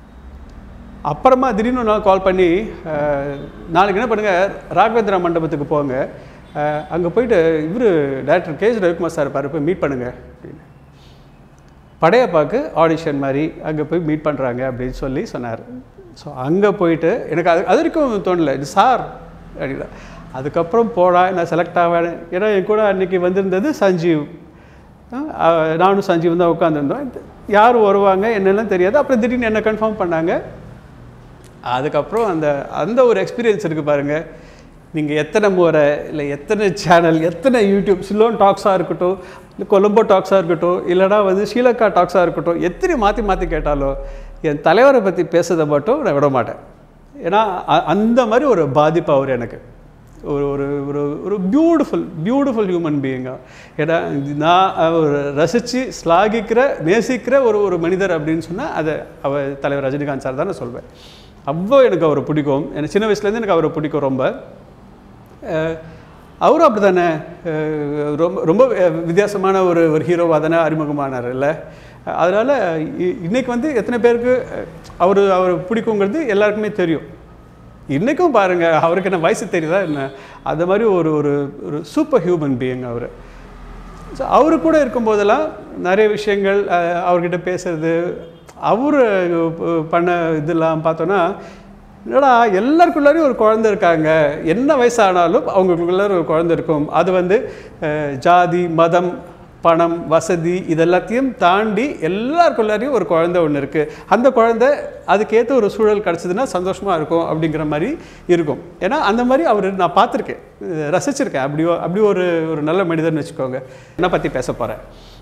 அப்புறமா திடீர்னு ஒரு நாள் கால் பண்ணி அஹ், நாளைக்கு என்ன பண்ணுங்கள் ராகவேந்திரா மண்டபத்துக்கு போங்க அங்கே போயிட்டு இவர் director K S Ravikumar sir பாரு போய் மீட் பண்ணுங்க அப்படின்னு படையப்பாக்கு ஆடிஷன் மாதிரி அங்கே போய் மீட் பண்ணுறாங்க அப்படின்னு சொல்லி சொன்னார் ஸோ அங்கே போயிட்டு எனக்கு அது அது வரைக்கும் தோணல இது சார் அப்படின்னா அதுக்கப்புறம் போடா நான் செலக்ட் ஆவேன் ஏன்னா என் கூட அன்றைக்கி வந்திருந்தது சஞ்சீவ் அஹ் நானும் சஞ்சீவ் தான் உட்காந்துருந்தோம் யார் வருவாங்க என்னெல்லாம் தெரியாது அப்புறம் திடீர்னு என்ன கன்ஃபார்ம் பண்ணாங்க அதுக்கப்புறம் அந்த அந்த ஒரு எக்ஸ்பீரியன்ஸ் இருக்குது பாருங்கள் நீங்கள் எத்தனை முறை இல்லை எத்தனை சேனல் எத்தனை யூடியூப் சிலோன் டாக்ஸாக இருக்கட்டும் இல்லை கொலம்போ டாக்ஸாக இருக்கட்டும் இல்லைனா வந்து ஸ்ரீலங்கா டாக்ஸாக இருக்கட்டும் எத்தனை மாற்றி மாற்றி கேட்டாலும் என் தலைவரை பற்றி பேசுறதை மட்டும் நான் விட மாட்டேன் ஏன்னா அ- அந்த மாதிரி ஒரு பாதிப்பு அவர் எனக்கு ஒரு ஒரு ஒரு ஒரு பியூட்டிஃபுல் பியூட்டிஃபுல் ஹியூமன் பீயிங்கா ஏன்னா நான் அவர் ரசித்து ஸ்லாகிக்கிற நேசிக்கிற ஒரு ஒரு மனிதர் அப்படின்னு சொன்னால் அதை அவர் தலைவர் ரஜினிகாந்த் சார் தான் நான் சொல்வேன் அவ்வளோ எனக்கு அவரை பிடிக்கும் எனக்கு சின்ன வயசுலேருந்து எனக்கு அவரை பிடிக்கும் ரொம்ப அஹ், அவரும் அப்படி தானே ரொம்ப ரொம்ப அஹ், வித்தியாசமான ஒரு ஒரு ஹீரோவாக தானே அறிமுகமானார் இல்லை அதனால் இன்னைக்கு வந்து எத்தனை பேருக்கு அவர் அவர் பிடிக்குங்கிறது எல்லாருக்குமே தெரியும் இன்றைக்கும் பாருங்கள் அவருக்கு என்ன வயசு தெரியுதா என்ன அந்த மாதிரி ஒரு ஒரு ஒரு சூப்பர் ஹியூமன் பீயிங் அவர் ஸோ அவரு கூட இருக்கும்போதெல்லாம் நிறைய விஷயங்கள் அஹ், அவர்கிட்ட பேசுறது அவர் பண்ண இதெல்லாம் பார்த்தோன்னா என்னடா எல்லாருக்குள்ளாரையும் ஒரு குழந்தை இருக்காங்க என்ன வயசானாலும் அவங்களுக்குள்ளார ஒரு குழந்தை இருக்கும் அது வந்து அஹ், ஜாதி மதம் பணம் வசதி இதெல்லாத்தையும் தாண்டி எல்லாருக்குள்ளாரையும் ஒரு குழந்தை ஒன்று இருக்குது அந்த குழந்தை அதுக்கேற்ற ஒரு சூழல் கிடச்சதுன்னா சந்தோஷமாக இருக்கும் அப்படிங்கிற மாதிரி இருக்கும் ஏன்னா அந்த மாதிரி அவர் நான் பார்த்துருக்கேன் அஹ் ரசிச்சிருக்கேன் அப்படி ஒ- அப்படி ஒரு ஒரு நல்ல மனிதர்னு வச்சுக்கோங்க என்ன பற்றி பேச போகிறேன்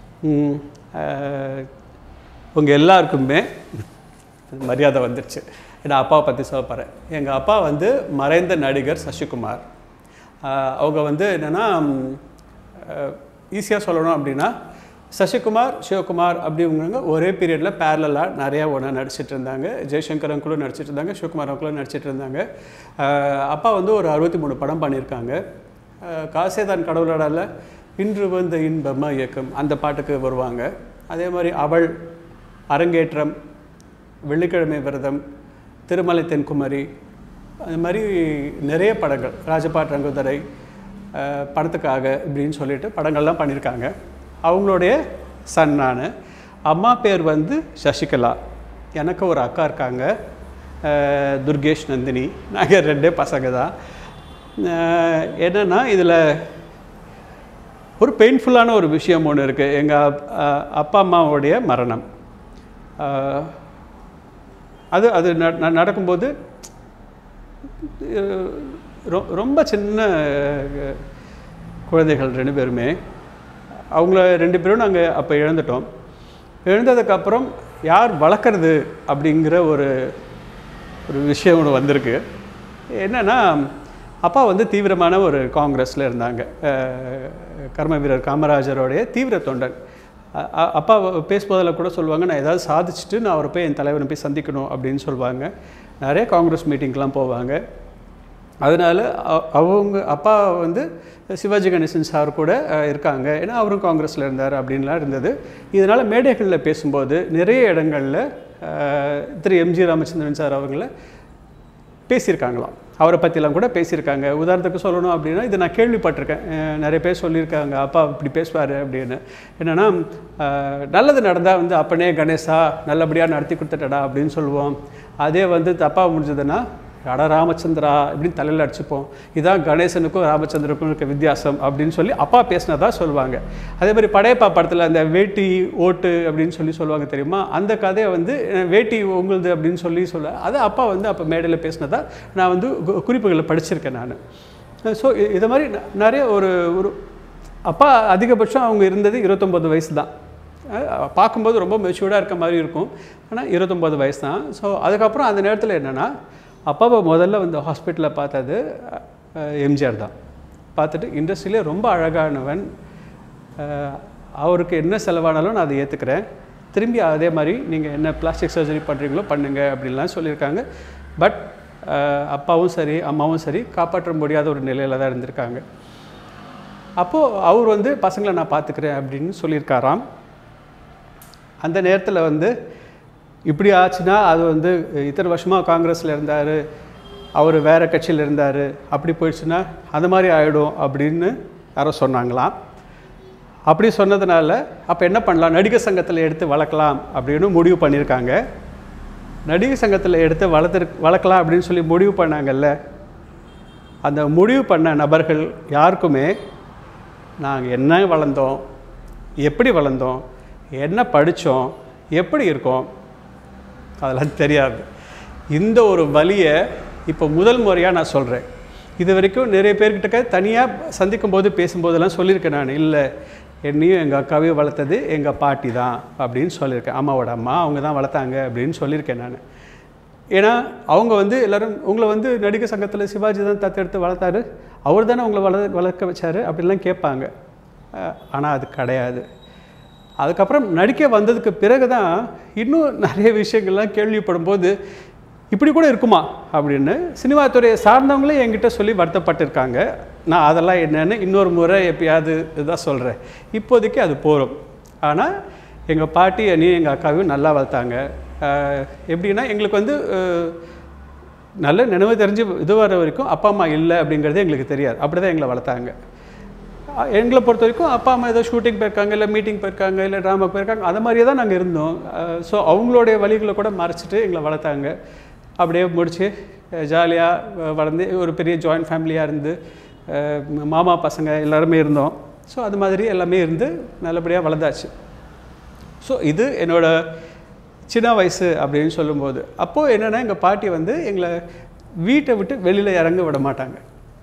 உங்கள் எல்லாருக்குமே மரியாதை வந்துருச்சு நான் அப்பாவை பற்றி சொல்ல போகிறேன் எங்கள் அப்பா வந்து மறைந்த நடிகர் சசிகுமார் ஆஹ் அவங்க வந்து என்னென்னா ஈஸியாக சொல்லணும் அப்படின்னா சசிகுமார் சிவகுமார் அப்படிங்கிறவங்க ஒரே பீரியடில் பேரலாக நிறையா ஒன்றா நடிச்சிட்டு இருந்தாங்க ஜெய்சங்கர் அங்குளும் நடிச்சிட்டு இருந்தாங்க சிவகுமார் அங்குளும் நடிச்சிட்டு இருந்தாங்க ஆஹ் அப்பா வந்து ஒரு அறுபத்தி மூணு படம் பண்ணியிருக்காங்க ஆஹ் காசேதான் கடவுளடால இன்று வந்த இன்பமா இயக்கம் அந்த பாட்டுக்கு வருவாங்க அதே மாதிரி அவள் அரங்கேற்றம் வெள்ளிக்கிழமை விரதம் திருமலை தென்குமரி அது மாதிரி நிறைய படங்கள் ராஜபாட் ரங்குதரை அஹ், படத்துக்காக இப்படின்னு சொல்லிட்டு படங்கள்லாம் பண்ணியிருக்காங்க அவங்களுடைய சன் நான் அம்மா பேர் வந்து சசிகலா எனக்கு ஒரு அக்கா இருக்காங்க அஹ், துர்கேஷ் நந்தினி நாங்கள் ரெண்டே பசங்க தான் அஹ், என்னன்னா இதில் ஒரு பெயின்ஃபுல்லான ஒரு விஷயம் ஒன்று இருக்குது எங்கள் அப்பா அம்மாவுடைய மரணம் அஹ், அது அது ந- ந- நடக்கும்போது அஹ், ரொ- ரொம்ப சின்ன அஹ், குழந்தைகள் ரெண்டு பேருமே அவங்கள ரெண்டு பேரும் நாங்கள் அப்போ இழந்துட்டோம் இழந்ததுக்கப்புறம் யார் வளர்க்குறது அப்படிங்கிற ஒரு ஒரு விஷயம் ஒன்று வந்திருக்கு என்னென்னா அப்பா வந்து தீவிரமான ஒரு காங்கிரஸில் இருந்தாங்க அஹ், கர்ம வீரர் காமராஜரோடைய தீவிர தொண்டன் அ- அ- அப்பா பேசும்போதில் கூட சொல்லுவாங்க நான் ஏதாவது சாதிச்சுட்டு நான் அவரை போய் என் தலைவனை போய் சந்திக்கணும் அப்படின்னு சொல்லுவாங்க நிறைய காங்கிரஸ் மீட்டிங்க்கெலாம் போவாங்க அதனால் அவங்க அப்பா வந்து சிவாஜி கணேசன் சார் கூட அஹ், இருக்காங்க ஏன்னா அவரும் காங்கிரஸில் இருந்தார் அப்படின்லாம் இருந்தது இதனால் மேடைகளில் பேசும்போது நிறைய இடங்களில் அஹ், திரு எம்ஜி ராமச்சந்திரன் சார் அவங்கள பேசியிருக்காங்களாம் அவரை பற்றிலாம் கூட பேசியிருக்காங்க உதாரணத்துக்கு சொல்லணும் அப்படின்னா இது நான் கேள்விப்பட்டிருக்கேன் அஹ் நிறைய பேர் சொல்லியிருக்காங்க அப்பா இப்படி பேசுவார் அப்படின்னு என்னென்னா நல்லது நடந்தால் வந்து அப்பனே கணேசா நல்லபடியாக நடத்தி கொடுத்துட்டடா அப்படின்னு சொல்லுவோம் அதே வந்து தப்பாக முடிஞ்சதுன்னா அட ராமச்சந்திரா இப்படின்னு தலையில் அடிச்சுப்போம் இதான் கணேசனுக்கும் ராமச்சந்திரனுக்கும் இருக்க வித்தியாசம் அப்படின்னு சொல்லி அப்பா பேசினதா சொல்லுவாங்க அதே மாதிரி படையப்பா படத்தில் அந்த வேட்டி ஓட்டு அப்படின்னு சொல்லி சொல்லுவாங்க தெரியுமா அந்த கதையை வந்து அஹ், வேட்டி உங்களுது அப்படின்னு சொல்லி சொல்ல அது அப்பா வந்து அப்போ மேடையில் பேசினதா நான் வந்து கு- குறிப்புகளை படிச்சிருக்கேன் நான் ஸோ இதை மாதிரி ந- நிறைய ஒரு ஒரு அப்பா அதிகபட்சம் அவங்க இருந்தது இருபத்தொம்பது வயசு தான் அஹ், பார்க்கும்போது ரொம்ப மெச்சூர்டாக இருக்க மாதிரி இருக்கும் ஆனால் இருபத்தொம்பது வயசு தான் ஸோ அதுக்கப்புறம் அந்த நேரத்தில் என்னென்னா அப்பாவை முதல்ல வந்து ஹாஸ்பிட்டலில் பார்த்தது அஹ், எம்ஜிஆர் தான் பார்த்துட்டு இண்டஸ்ட்ரியிலே ரொம்ப அழகானவன் அஹ், அவருக்கு என்ன செலவானாலும் நான் அதை ஏற்றுக்கிறேன் திரும்பி அதே மாதிரி நீங்கள் என்ன பிளாஸ்டிக் சர்ஜரி பண்ணுறீங்களோ பண்ணுங்க அப்படின்லாம் சொல்லியிருக்காங்க பட் அப்பாவும் சரி அம்மாவும் சரி காப்பாற்ற முடியாத ஒரு நிலையில் தான் இருந்திருக்காங்க அப்போது அவர் வந்து பசங்களை நான் பார்த்துக்கிறேன் அப்படின்னு சொல்லியிருக்காராம் அந்த நேரத்தில் வந்து இப்படி ஆச்சுன்னா அது வந்து இத்தனை வருஷமாக காங்கிரஸில் இருந்தார் அவர் வேறு கட்சியில் இருந்தார் அப்படி போயிடுச்சுன்னா அந்த மாதிரி ஆகிடும் அப்படின்னு யாரோ சொன்னாங்களாம் அப்படி சொன்னதுனால அப்போ என்ன பண்ணலாம் நடிகர் சங்கத்தில் எடுத்து வளர்க்கலாம் அப்படின்னு முடிவு பண்ணியிருக்காங்க நடிகர் சங்கத்தில் எடுத்து வளர்த்து வளர்க்கலாம் அப்படின்னு சொல்லி முடிவு பண்ணாங்கல்ல அந்த முடிவு பண்ண நபர்கள் யாருக்குமே நாங்கள் என்ன வளர்ந்தோம் எப்படி வளர்ந்தோம் என்ன படித்தோம் எப்படி இருக்கோம் அதெல்லாம் தெரியாது இந்த ஒரு வழியை இப்போ முதல் முறையாக நான் சொல்கிறேன் இது வரைக்கும் நிறைய பேர்கிட்ட தனியாக சந்திக்கும் போது பேசும்போதெல்லாம் சொல்லியிருக்கேன் நான் இல்லை என்னையும் எங்கள் அக்காவையும் வளர்த்தது எங்கள் பாட்டி தான் அப்படின்னு சொல்லியிருக்கேன் அம்மாவோட அம்மா அவங்க தான் வளர்த்தாங்க அப்படின்னு சொல்லியிருக்கேன் நான் ஏன்னா அவங்க வந்து எல்லாரும் உங்களை வந்து நடிகர் சங்கத்தில் சிவாஜி தான் தத்தெடுத்து வளர்த்தாரு அவர் தானே உங்களை வள வளர்க்க வச்சாரு அப்படிலாம் கேட்பாங்க ஆனால் அது கிடையாது அதுக்கப்புறம் நடிக்க வந்ததுக்கு பிறகு தான் இன்னும் நிறைய விஷயங்கள்லாம் கேள்விப்படும் போது இப்படி கூட இருக்குமா அப்படின்னு சினிமா துறையை சார்ந்தவங்களே என்கிட்ட சொல்லி வருத்தப்பட்டிருக்காங்க நான் அதெல்லாம் என்னென்னு இன்னொரு முறை எப்பயாவது இதுதான் சொல்கிறேன் இப்போதைக்கு அது போகிறோம் ஆனால் எங்கள் பாட்டி என்னையும் எங்கள் அக்காவையும் நல்லா வளர்த்தாங்க ஆஹ் எப்படின்னா எங்களுக்கு வந்து ஆஹ் நல்ல நினைவு தெரிஞ்சு இது வர வரைக்கும் அப்பா அம்மா இல்லை அப்படிங்கிறது எங்களுக்கு தெரியாது அப்படி தான் எங்களை வளர்த்தாங்க அஹ் எங்களை பொறுத்த வரைக்கும் அப்பா அம்மா ஏதோ ஷூட்டிங் போயிருக்காங்க இல்லை மீட்டிங் போயிருக்காங்க இல்லை ட்ராமா போயிருக்காங்க அது மாதிரியே தான் நாங்கள் இருந்தோம் ஸோ அவங்களுடைய வழிகளை கூட மறைச்சிட்டு எங்களை வளர்த்தாங்க அப்படியே முடிச்சு ஜாலியாக வளர்ந்து ஒரு பெரிய ஜாயிண்ட் ஃபேமிலியாக இருந்து அஹ் மாமா பசங்க எல்லாருமே இருந்தோம் ஸோ அது மாதிரி எல்லாமே இருந்து நல்லபடியாக வளர்ந்தாச்சு ஸோ இது என்னோட சின்ன வயசு அப்படின்னு சொல்லும்போது அப்போது என்னென்னா எங்கள் பாட்டி வந்து எங்களை வீட்டை விட்டு வெளியில் இறங்க விட மாட்டாங்க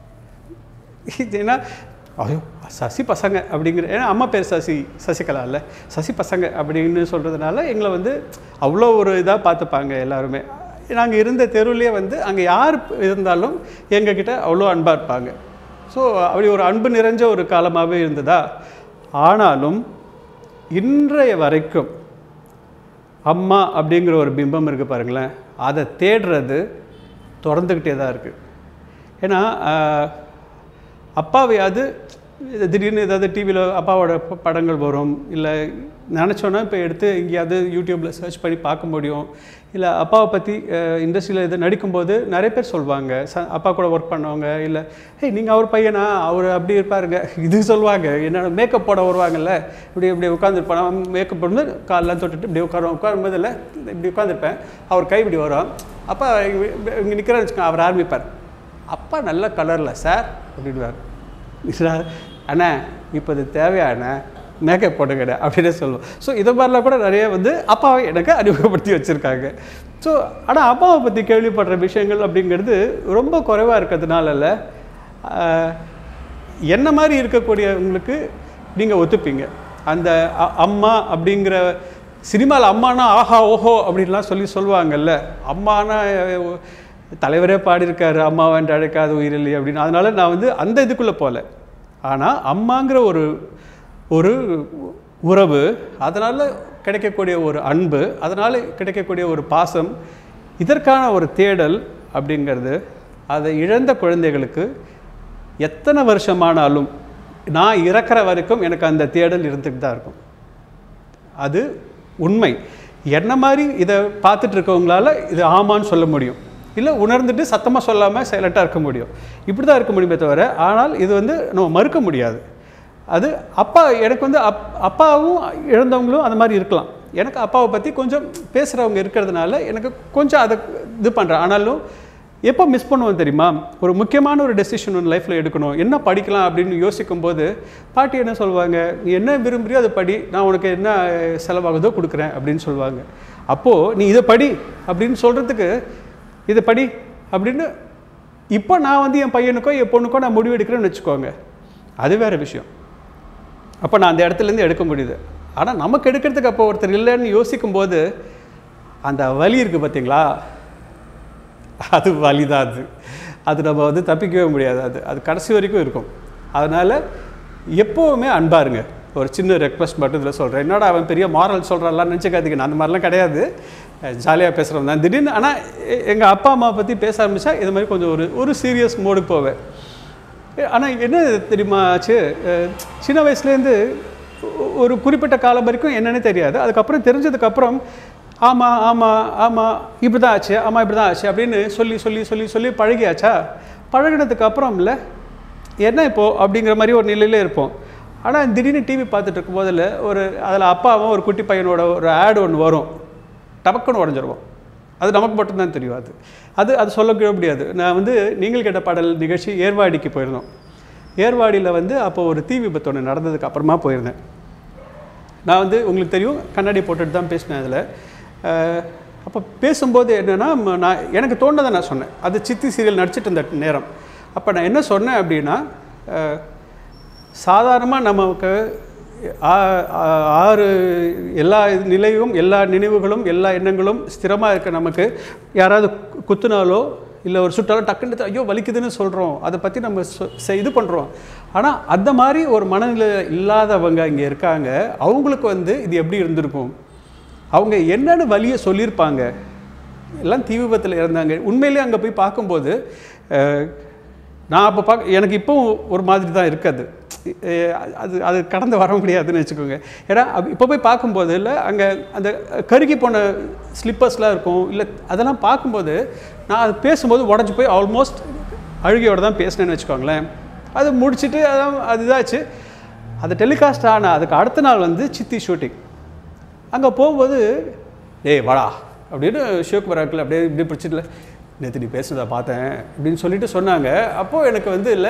இது ஏன்னா ஐயோ சசி பசங்க அப்படிங்கிற ஏன்னா அம்மா பேர் சசி சசிகலா இல்லை சசி பசங்க அப்படின்னு சொல்கிறதுனால எங்களை வந்து அவ்வளோ ஒரு இதாக பார்த்துப்பாங்க எல்லாருமே நாங்கள் இருந்த தெருவுலேயே வந்து அங்கே யார் இருந்தாலும் எங்ககிட்ட அவ்வளோ அன்பாக இருப்பாங்க ஸோ அப்படி ஒரு அன்பு நிறைஞ்ச ஒரு காலமாகவே இருந்ததா ஆனாலும் இன்றைய வரைக்கும் அம்மா அப்படிங்கிற ஒரு பிம்பம் இருக்குது பாருங்களேன் அதை தேடுறது தொடர்ந்துக்கிட்டே தான் இருக்குது ஏன்னா ஆஹ், அப்பாவையாவது இது திடீர்னு ஏதாவது டிவியில் அப்பாவோட ப- படங்கள் வரும் இல்லை நினச்சோன்னா இப்போ எடுத்து எங்கேயாவது யூடியூப்பில் சர்ச் பண்ணி பார்க்க முடியும் இல்லை அப்பாவை பற்றி இண்டஸ்ட்ரியில் இது நடிக்கும்போது நிறைய பேர் சொல்லுவாங்க ச அப்பா கூட ஒர்க் பண்ணவங்க இல்லை ஹே நீங்கள் அவர் பையனா அவர் அப்படி இருப்பாருங்க இது சொல்லுவாங்க என்ன மேக்கப் போட வருவாங்கல்ல இப்படி இப்படி உட்காந்துருப்பேன் மேக்கப் போட்டு காலெலாம் தொட்டுட்டு இப்படி உட்காருவோம் உட்காரும்போது இல்லை இப்படி உட்காந்துருப்பேன் அவர் கை இப்படி வரும் அப்பா இங்கே நிற்கிறான்னு வச்சுக்கோங்க அவர் ஆரம்பிப்பார் அப்பா நல்ல கலரில் சார் அப்படின்வார் சார் அண்ணா இப்போ இது தேவையான மேக்கப் போட்டுக்கடை அப்படின்னு சொல்லுவோம் ஸோ இதை மாதிரிலாம் கூட நிறைய வந்து அப்பாவை எனக்கு அறிமுகப்படுத்தி வச்சுருக்காங்க ஸோ ஆனால் அப்பாவை பற்றி கேள்விப்படுற விஷயங்கள் அப்படிங்கிறது ரொம்ப குறைவாக இருக்கிறதுனால ஆஹ், என்ன மாதிரி இருக்கக்கூடியவங்களுக்கு நீங்கள் ஒத்துப்பீங்க அந்த அ- அம்மா அப்படிங்கிற சினிமாவில் அம்மானா ஆஹா ஓஹோ அப்படின்லாம் சொல்லி சொல்லுவாங்கல்ல அம்மானா அஹ், தலைவரே பாடியிருக்காரு அம்மாவை என்று அழைக்காத உயிரில்லை அப்படின்னு அதனால நான் வந்து அந்த இதுக்குள்ளே போகல ஆனால் அம்மாங்கிற ஒரு ஒரு உறவு அதனால் கிடைக்கக்கூடிய ஒரு அன்பு அதனால் கிடைக்கக்கூடிய ஒரு பாசம் இதற்கான ஒரு தேடல் அப்படிங்கிறது அதை இழந்த குழந்தைகளுக்கு எத்தனை வருஷமானாலும் நான் இறக்குற வரைக்கும் எனக்கு அந்த தேடல் இருந்துட்டு தான் இருக்கும் அது உண்மை என்ன மாதிரி இதை பார்த்துட்டு இருக்கவங்களால இது ஆமான்னு சொல்ல முடியும் இல்லை உணர்ந்துட்டு சத்தமாக சொல்லாமல் சைலண்ட்டாக இருக்க முடியும் இப்படி தான் இருக்க முடியுமே தவிர ஆனால் இது வந்து நம்ம மறுக்க முடியாது அது அப்பா எனக்கு வந்து அப் அப்பாவும் இழந்தவங்களும் அந்த மாதிரி இருக்கலாம் எனக்கு அப்பாவை பற்றி கொஞ்சம் பேசுகிறவங்க இருக்கிறதுனால எனக்கு கொஞ்சம் அதை இது பண்ணுறேன் ஆனாலும் எப்போ மிஸ் பண்ணுவோம் தெரியுமா ஒரு முக்கியமான ஒரு டெசிஷன் ஒன்று லைஃப்பில் எடுக்கணும் என்ன படிக்கலாம் அப்படின்னு யோசிக்கும் போது பாட்டி என்ன சொல்லுவாங்க நீ என்ன விரும்புறியோ அதை படி நான் உனக்கு என்ன செலவாகுதோ கொடுக்குறேன் அப்படின்னு சொல்லுவாங்க அப்போது நீ இதை படி அப்படின்னு சொல்கிறதுக்கு இதை படி அப்படின்னு இப்போ நான் வந்து என் பையனுக்கோ என் பொண்ணுக்கோ நான் முடிவு எடுக்கிறேன்னு வச்சுக்கோங்க அது வேறு விஷயம் அப்போ நான் அந்த இடத்துலேருந்து எடுக்க முடியுது ஆனால் நமக்கு எடுக்கிறதுக்கு அப்போ ஒருத்தர் இல்லைன்னு யோசிக்கும் போது அந்த வலி இருக்குது பார்த்தீங்களா அது வலி தான் அது அது நம்ம வந்து தப்பிக்கவே முடியாது அது அது கடைசி வரைக்கும் இருக்கும் அதனால் எப்போவுமே அன்பாருங்க ஒரு சின்ன ரெக்வஸ்ட் மட்டும் இதில் சொல்கிறேன் என்னடா அவன் பெரிய மாரல் சொல்கிறான்லாம் நினச்சிக்காதீங்க நான் அந்த மாதிரிலாம் கிடையாது ஜாலியாக பேசுகிறவன் தான் திடீர்னு ஆனால் எங்கள் அப்பா அம்மா பற்றி பேச ஆரம்பித்தா இது மாதிரி கொஞ்சம் ஒரு ஒரு சீரியஸ் மோடுக்கு போவேன் ஆனால் என்ன தெரியுமா ஆச்சு அஹ் சின்ன வயசுலேருந்து ஒ- ஒரு குறிப்பிட்ட காலம் வரைக்கும் என்னன்னே தெரியாது அதுக்கப்புறம் தெரிஞ்சதுக்கப்புறம் ஆமாம் ஆமாம் ஆமாம் இப்படி தான் ஆச்சு ஆமாம் இப்படி தான் ஆச்சு அப்படின்னு சொல்லி சொல்லி சொல்லி சொல்லி பழகியாச்சா பழகினதுக்கு அப்புறம் இல்லை என்ன இப்போது அப்படிங்கிற மாதிரி ஒரு நிலையிலே இருப்போம் ஆனால் திடீர்னு டிவி பார்த்துட்டு இருக்கும் போதில் ஒரு அதில் அப்பாவும் ஒரு குட்டி பையனோட ஒரு ஆடு ஒன்று வரும் டபக்குன்னு உடஞ்சிருவோம் அது நமக்கு மட்டும்தான் தெரியும் அது அது அது சொல்லக்கூட முடியாது நான் வந்து நீங்கள் கேட்ட பாடல் நிகழ்ச்சி ஏர்வாடிக்கு போயிருந்தோம் ஏர்வாடியில் வந்து அப்போ ஒரு தீ விபத்து ஒன்று நடந்ததுக்கு அப்புறமா போயிருந்தேன் நான் வந்து உங்களுக்கு தெரியும் கண்ணாடி போட்டுட்டு தான் பேசினேன் அதில் அப்போ பேசும்போது என்னென்னா நான் எனக்கு தோணுதை நான் சொன்னேன் அது சித்தி சீரியல் நடிச்சிட்டு இருந்த நேரம் அப்போ நான் என்ன சொன்னேன் அப்படின்னா சாதாரணமாக நமக்கு ஆ- ஆ- ஆறு எல்லா நிலையும் எல்லா நினைவுகளும் எல்லா எண்ணங்களும் ஸ்திரமாக இருக்க நமக்கு யாராவது கு- குத்துனாலோ இல்லை ஒரு சுட்டாலோ டக்குன்னு எடுத்து, ஐயோ வலிக்குதுன்னு சொல்கிறோம் அதை பற்றி நம்ம சொ- செ- இது பண்ணுறோம் ஆனால் அந்த மாதிரி ஒரு மனநிலை இல்லாதவங்க இங்கே இருக்காங்க அவங்களுக்கு வந்து இது எப்படி இருந்திருக்கும் அவங்க என்னென்ன வழியை சொல்லியிருப்பாங்க எல்லாம் தீ விபத்தில் இருந்தாங்க உண்மையிலேயே அங்கே போய் பார்க்கும்போது அஹ், நான் அப்போ பார்க்க எனக்கு இப்போவும் ஒரு மாதிரி தான் இருக்காது அஹ், அது அது கடந்து வர முடியாதுன்னு வச்சுக்கோங்க ஏன்னா இப்போ போய் பார்க்கும்போது இல்லை அங்கே அந்த கருகி போன ஸ்லிப்பர்ஸ்லாம் இருக்கும் இல்லை அதெல்லாம் பார்க்கும்போது நான் அது பேசும்போது உடஞ்சி போய் ஆல்மோஸ்ட் அழுகையோட தான் பேசினேன்னு வச்சுக்கோங்களேன் அது முடிச்சுட்டு அதான் அது இதாச்சு அது டெலிகாஸ்ட் ஆன அதுக்கு அடுத்த நாள் வந்து சித்தி ஷூட்டிங் அங்கே போகும்போது டேய் வாடா அப்படின்னு சிவகுமாராக்கில் அப்படியே இப்படி பிடிச்சிட்டுல நேற்று நீ பேசுனதை பார்த்தேன் அப்படின்னு சொல்லிட்டு சொன்னாங்க அப்போது எனக்கு வந்து இல்லை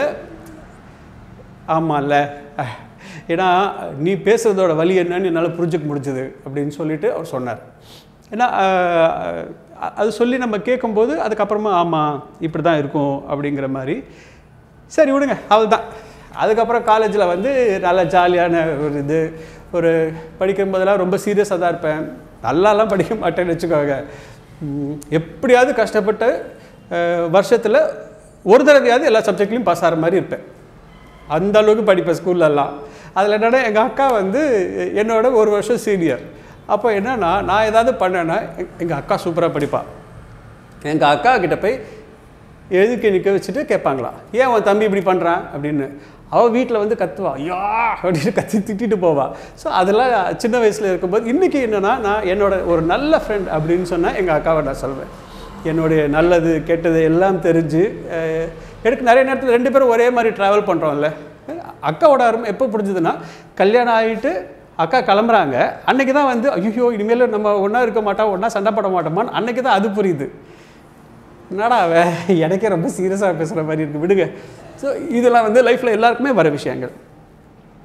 ஆமாம்ல அஹ், ஏன்னா நீ பேசுகிறதோட வழி என்னன்னு என்னால் புரிஞ்சுக்க முடிஞ்சுது அப்படின்னு சொல்லிட்டு அவர் சொன்னார் ஏன்னா அஹ், அஹ், அது சொல்லி நம்ம கேட்கும்போது அதுக்கப்புறமா ஆமாம் இப்படி தான் இருக்கும் அப்படிங்கிற மாதிரி சரி விடுங்க அவ்வளோதான் அதுக்கப்புறம் காலேஜில் வந்து நல்ல ஜாலியான ஒரு இது ஒரு படிக்கும் போதெல்லாம் ரொம்ப சீரியஸாக தான் இருப்பேன் நல்லாலாம் படிக்க மாட்டேன்னு வச்சுக்கோங்க உம், எப்படியாவது கஷ்டப்பட்டு வருஷத்தில் ஒரு தடவையாவது எல்லா சப்ஜெக்ட்லையும் பாஸ் ஆகிற மாதிரி இருப்பேன் அந்த அளவுக்கு படிப்பேன் ஸ்கூல்லலாம் அதில் என்னன்னா எங்கள் அக்கா வந்து என்னோட ஒரு வருஷம் சீனியர் அப்போ என்னன்னா நான் ஏதாவது பண்ணேன்னா எங்கள் அக்கா சூப்பராக படிப்பாள் எங்கள் அக்கா கிட்ட போய் எழுதுக்கு நிற்க வச்சுட்டு கேட்பாங்களா ஏன் உன் தம்பி இப்படி பண்ணுறான் அப்படின்னு அவள் வீட்டில் வந்து கத்துவா ஐயா அப்படின்னு கத்தி திட்டிட்டு போவா ஸோ அதெல்லாம் சின்ன வயசில் இருக்கும்போது இன்றைக்கி என்னென்னா நான் என்னோட ஒரு நல்ல ஃப்ரெண்ட் அப்படின்னு சொன்னால் எங்கள் அக்காவை நான் சொல்வேன் என்னுடைய நல்லது கெட்டது எல்லாம் தெரிஞ்சு அஹ், எனக்கு நிறைய நேரத்தில் ரெண்டு பேரும் ஒரே மாதிரி ட்ராவல் பண்ணுறோம்ல அக்காவோட அருமை எப்போ புரிஞ்சுதுன்னா கல்யாணம் ஆகிட்டு அக்கா கிளம்புறாங்க அன்னைக்கு தான் வந்து ஐயோ இனிமேல் நம்ம ஒன்றா இருக்க மாட்டோம் ஒன்றா சண்டை போட மாட்டோமான்னு அன்னைக்கு தான் அது புரியுது என்னடா அவ எனக்கே ரொம்ப சீரியஸாக பேசுகிற மாதிரி இருக்குது விடுங்க ஸோ இதெல்லாம் வந்து லைஃப்பில் எல்லாருக்குமே வர விஷயங்கள்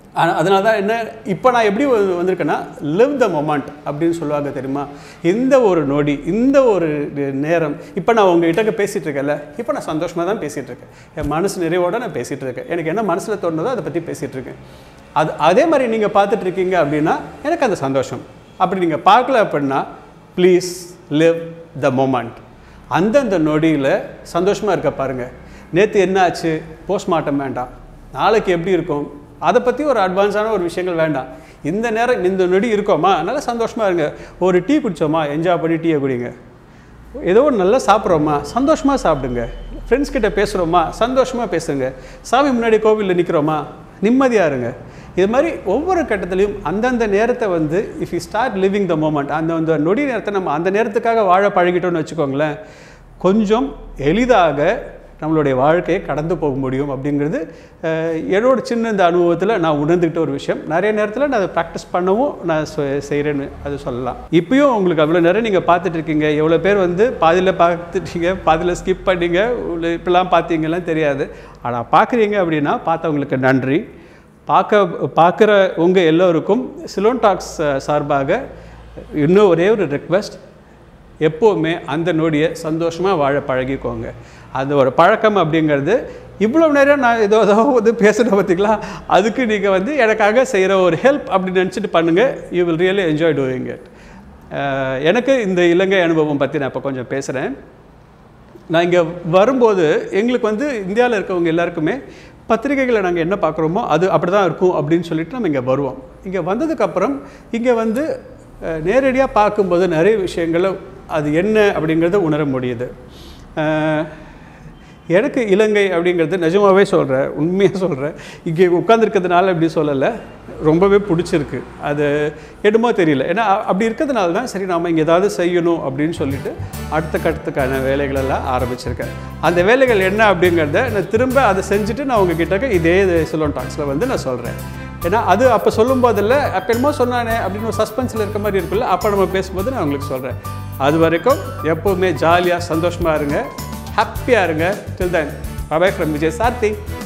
ஆனா- அதனால தான் என்ன இப்போ நான் எப்படி வந்து- வந்திருக்கேன்னா லிவ் த மொமெண்ட் அப்படின்னு சொல்லுவாங்க தெரியுமா இந்த ஒரு நொடி இந்த ஒரு நேரம் இப்போ நான் உங்ககிட்ட பேசிகிட்டு இருக்கேன்ல இப்போ நான் சந்தோஷமாக தான் பேசிகிட்டு இருக்கேன் என் மனசு நிறைவோட நான் பேசிகிட்டு இருக்கேன் எனக்கு என்ன மனசில் தோணுதோ அதை பற்றி பேசிகிட்டு இருக்கேன் அது அதே மாதிரி நீங்கள் பார்த்துட்டு இருக்கீங்க அப்படின்னா எனக்கு அந்த சந்தோஷம் அப்படி நீங்கள் பார்க்கல அப்படின்னா ப்ளீஸ் லிவ் த மொமெண்ட் அந்தந்த நொடியில் சந்தோஷமாக இருக்க பாருங்கள் நேற்று என்ன ஆச்சு போஸ்ட்மார்ட்டம் வேண்டாம் நாளைக்கு எப்படி இருக்கும் அதை பற்றி ஒரு அட்வான்ஸான ஒரு விஷயங்கள் வேண்டாம் இந்த நேரம் இந்த நொடி இருக்கோமா நல்லா சந்தோஷமாக இருங்க ஒரு டீ குடித்தோமா என்ஜாய் பண்ணி டீயை குடிங்க ஏதோ ஒன்று நல்லா சாப்பிட்றோமா சந்தோஷமாக சாப்பிடுங்க ஃப்ரெண்ட்ஸ் கிட்ட பேசுகிறோமா சந்தோஷமாக பேசுங்க சாமி முன்னாடி கோவிலில் நிற்கிறோமா நிம்மதியாக இருங்க இது மாதிரி ஒவ்வொரு கட்டத்துலையும் அந்தந்த நேரத்தை வந்து if you start living the moment அந்த அந்த நொடி நேரத்தை நம்ம அந்த நேரத்துக்காக வாழ பழகிட்டோம்னு வச்சுக்கோங்களேன் கொஞ்சம் எளிதாக நம்மளுடைய வாழ்க்கையை கடந்து போக முடியும் அப்படிங்கிறது அஹ், என்னோட சின்ன இந்த அனுபவத்தில் நான் உணர்ந்துக்கிட்ட ஒரு விஷயம் நிறைய நேரத்தில் நான் அதை ப்ராக்டிஸ் பண்ணவும் நான் செ- செய்கிறேன்னு அது சொல்லலாம் இப்பயும் உங்களுக்கு அவ்வளோ நேரம் நீங்கள் பார்த்துட்டு இருக்கீங்க எவ்வளோ பேர் வந்து பாதியில் பார்த்துட்டீங்க பாதியில் ஸ்கிப் பண்ணீங்க உள்ள இப்படிலாம் பார்த்தீங்கலாம் தெரியாது ஆனால் பார்க்குறீங்க அப்படின்னா பார்த்தவங்களுக்கு நன்றி பார்க்க பார்க்குற உங்கள் எல்லோருக்கும் சிலோன் டாக்ஸ் சார்பாக இன்னும் ஒரே ஒரு ரெக்வெஸ்ட் எப்போவுமே அந்த நொடியை சந்தோஷமாக வாழ பழகிக்கோங்க அந்த ஒரு பழக்கம் அப்படிங்கிறது இவ்வளோ நேரம் நான் ஏதோ ஏதோ வந்து பேசுகிறேன் பார்த்தீங்களா அதுக்கு நீங்கள் வந்து எனக்காக செய்கிற ஒரு ஹெல்ப் அப்படின்னு நினச்சிட்டு பண்ணுங்கள் you will really enjoy doing it எனக்கு இந்த இலங்கை அனுபவம் பற்றி நான் இப்போ கொஞ்சம் பேசுகிறேன் நான் இங்கே வரும்போது எங்களுக்கு வந்து இந்தியாவில் இருக்கவங்க எல்லாருக்குமே பத்திரிகைகளை நாங்கள் என்ன பார்க்குறோமோ அது அப்படி தான் இருக்கும் அப்படின்னு சொல்லிட்டு நம்ம இங்கே வருவோம் இங்கே வந்ததுக்கப்புறம் இங்கே வந்து நேரடியாக பார்க்கும்போது நிறைய விஷயங்களை அது என்ன அப்படிங்கிறத உணர முடியுது அஹ், எனக்கு இலங்கை அப்படிங்கிறது நிஜமாவே சொல்கிறேன் உண்மையாக சொல்கிறேன் இங்கே உட்காந்துருக்கிறதுனால அப்படி சொல்லலை ரொம்பவே பிடிச்சிருக்கு அது என்னமோ தெரியல ஏன்னா அ- அப்படி இருக்கிறதுனால தான் சரி நாம் இங்கே ஏதாவது செய்யணும் அப்படின்னு சொல்லிட்டு அடுத்த கட்டத்துக்கான வேலைகளெல்லாம் ஆரம்பிச்சிருக்கேன் அந்த வேலைகள் என்ன அப்படிங்கிறத நான் திரும்ப அதை செஞ்சுட்டு நான் உங்ககிட்ட இதே சிலோன் டாக்ஸில் வந்து நான் சொல்கிறேன் ஏன்னா அது அப்போ சொல்லும் போதில் அப்போ என்னமோ சொன்னானே அப்படின்னு ஒரு சஸ்பென்ஸில் இருக்க மாதிரி இருக்குல்ல அப்போ நம்ம பேசும்போது நான் உங்களுக்கு சொல்கிறேன் அது வரைக்கும் எப்போவுமே ஜாலியாக சந்தோஷமாக இருங்க ஹாப்பியாக இருங்க till then bye bye from Vijay சார்த்தி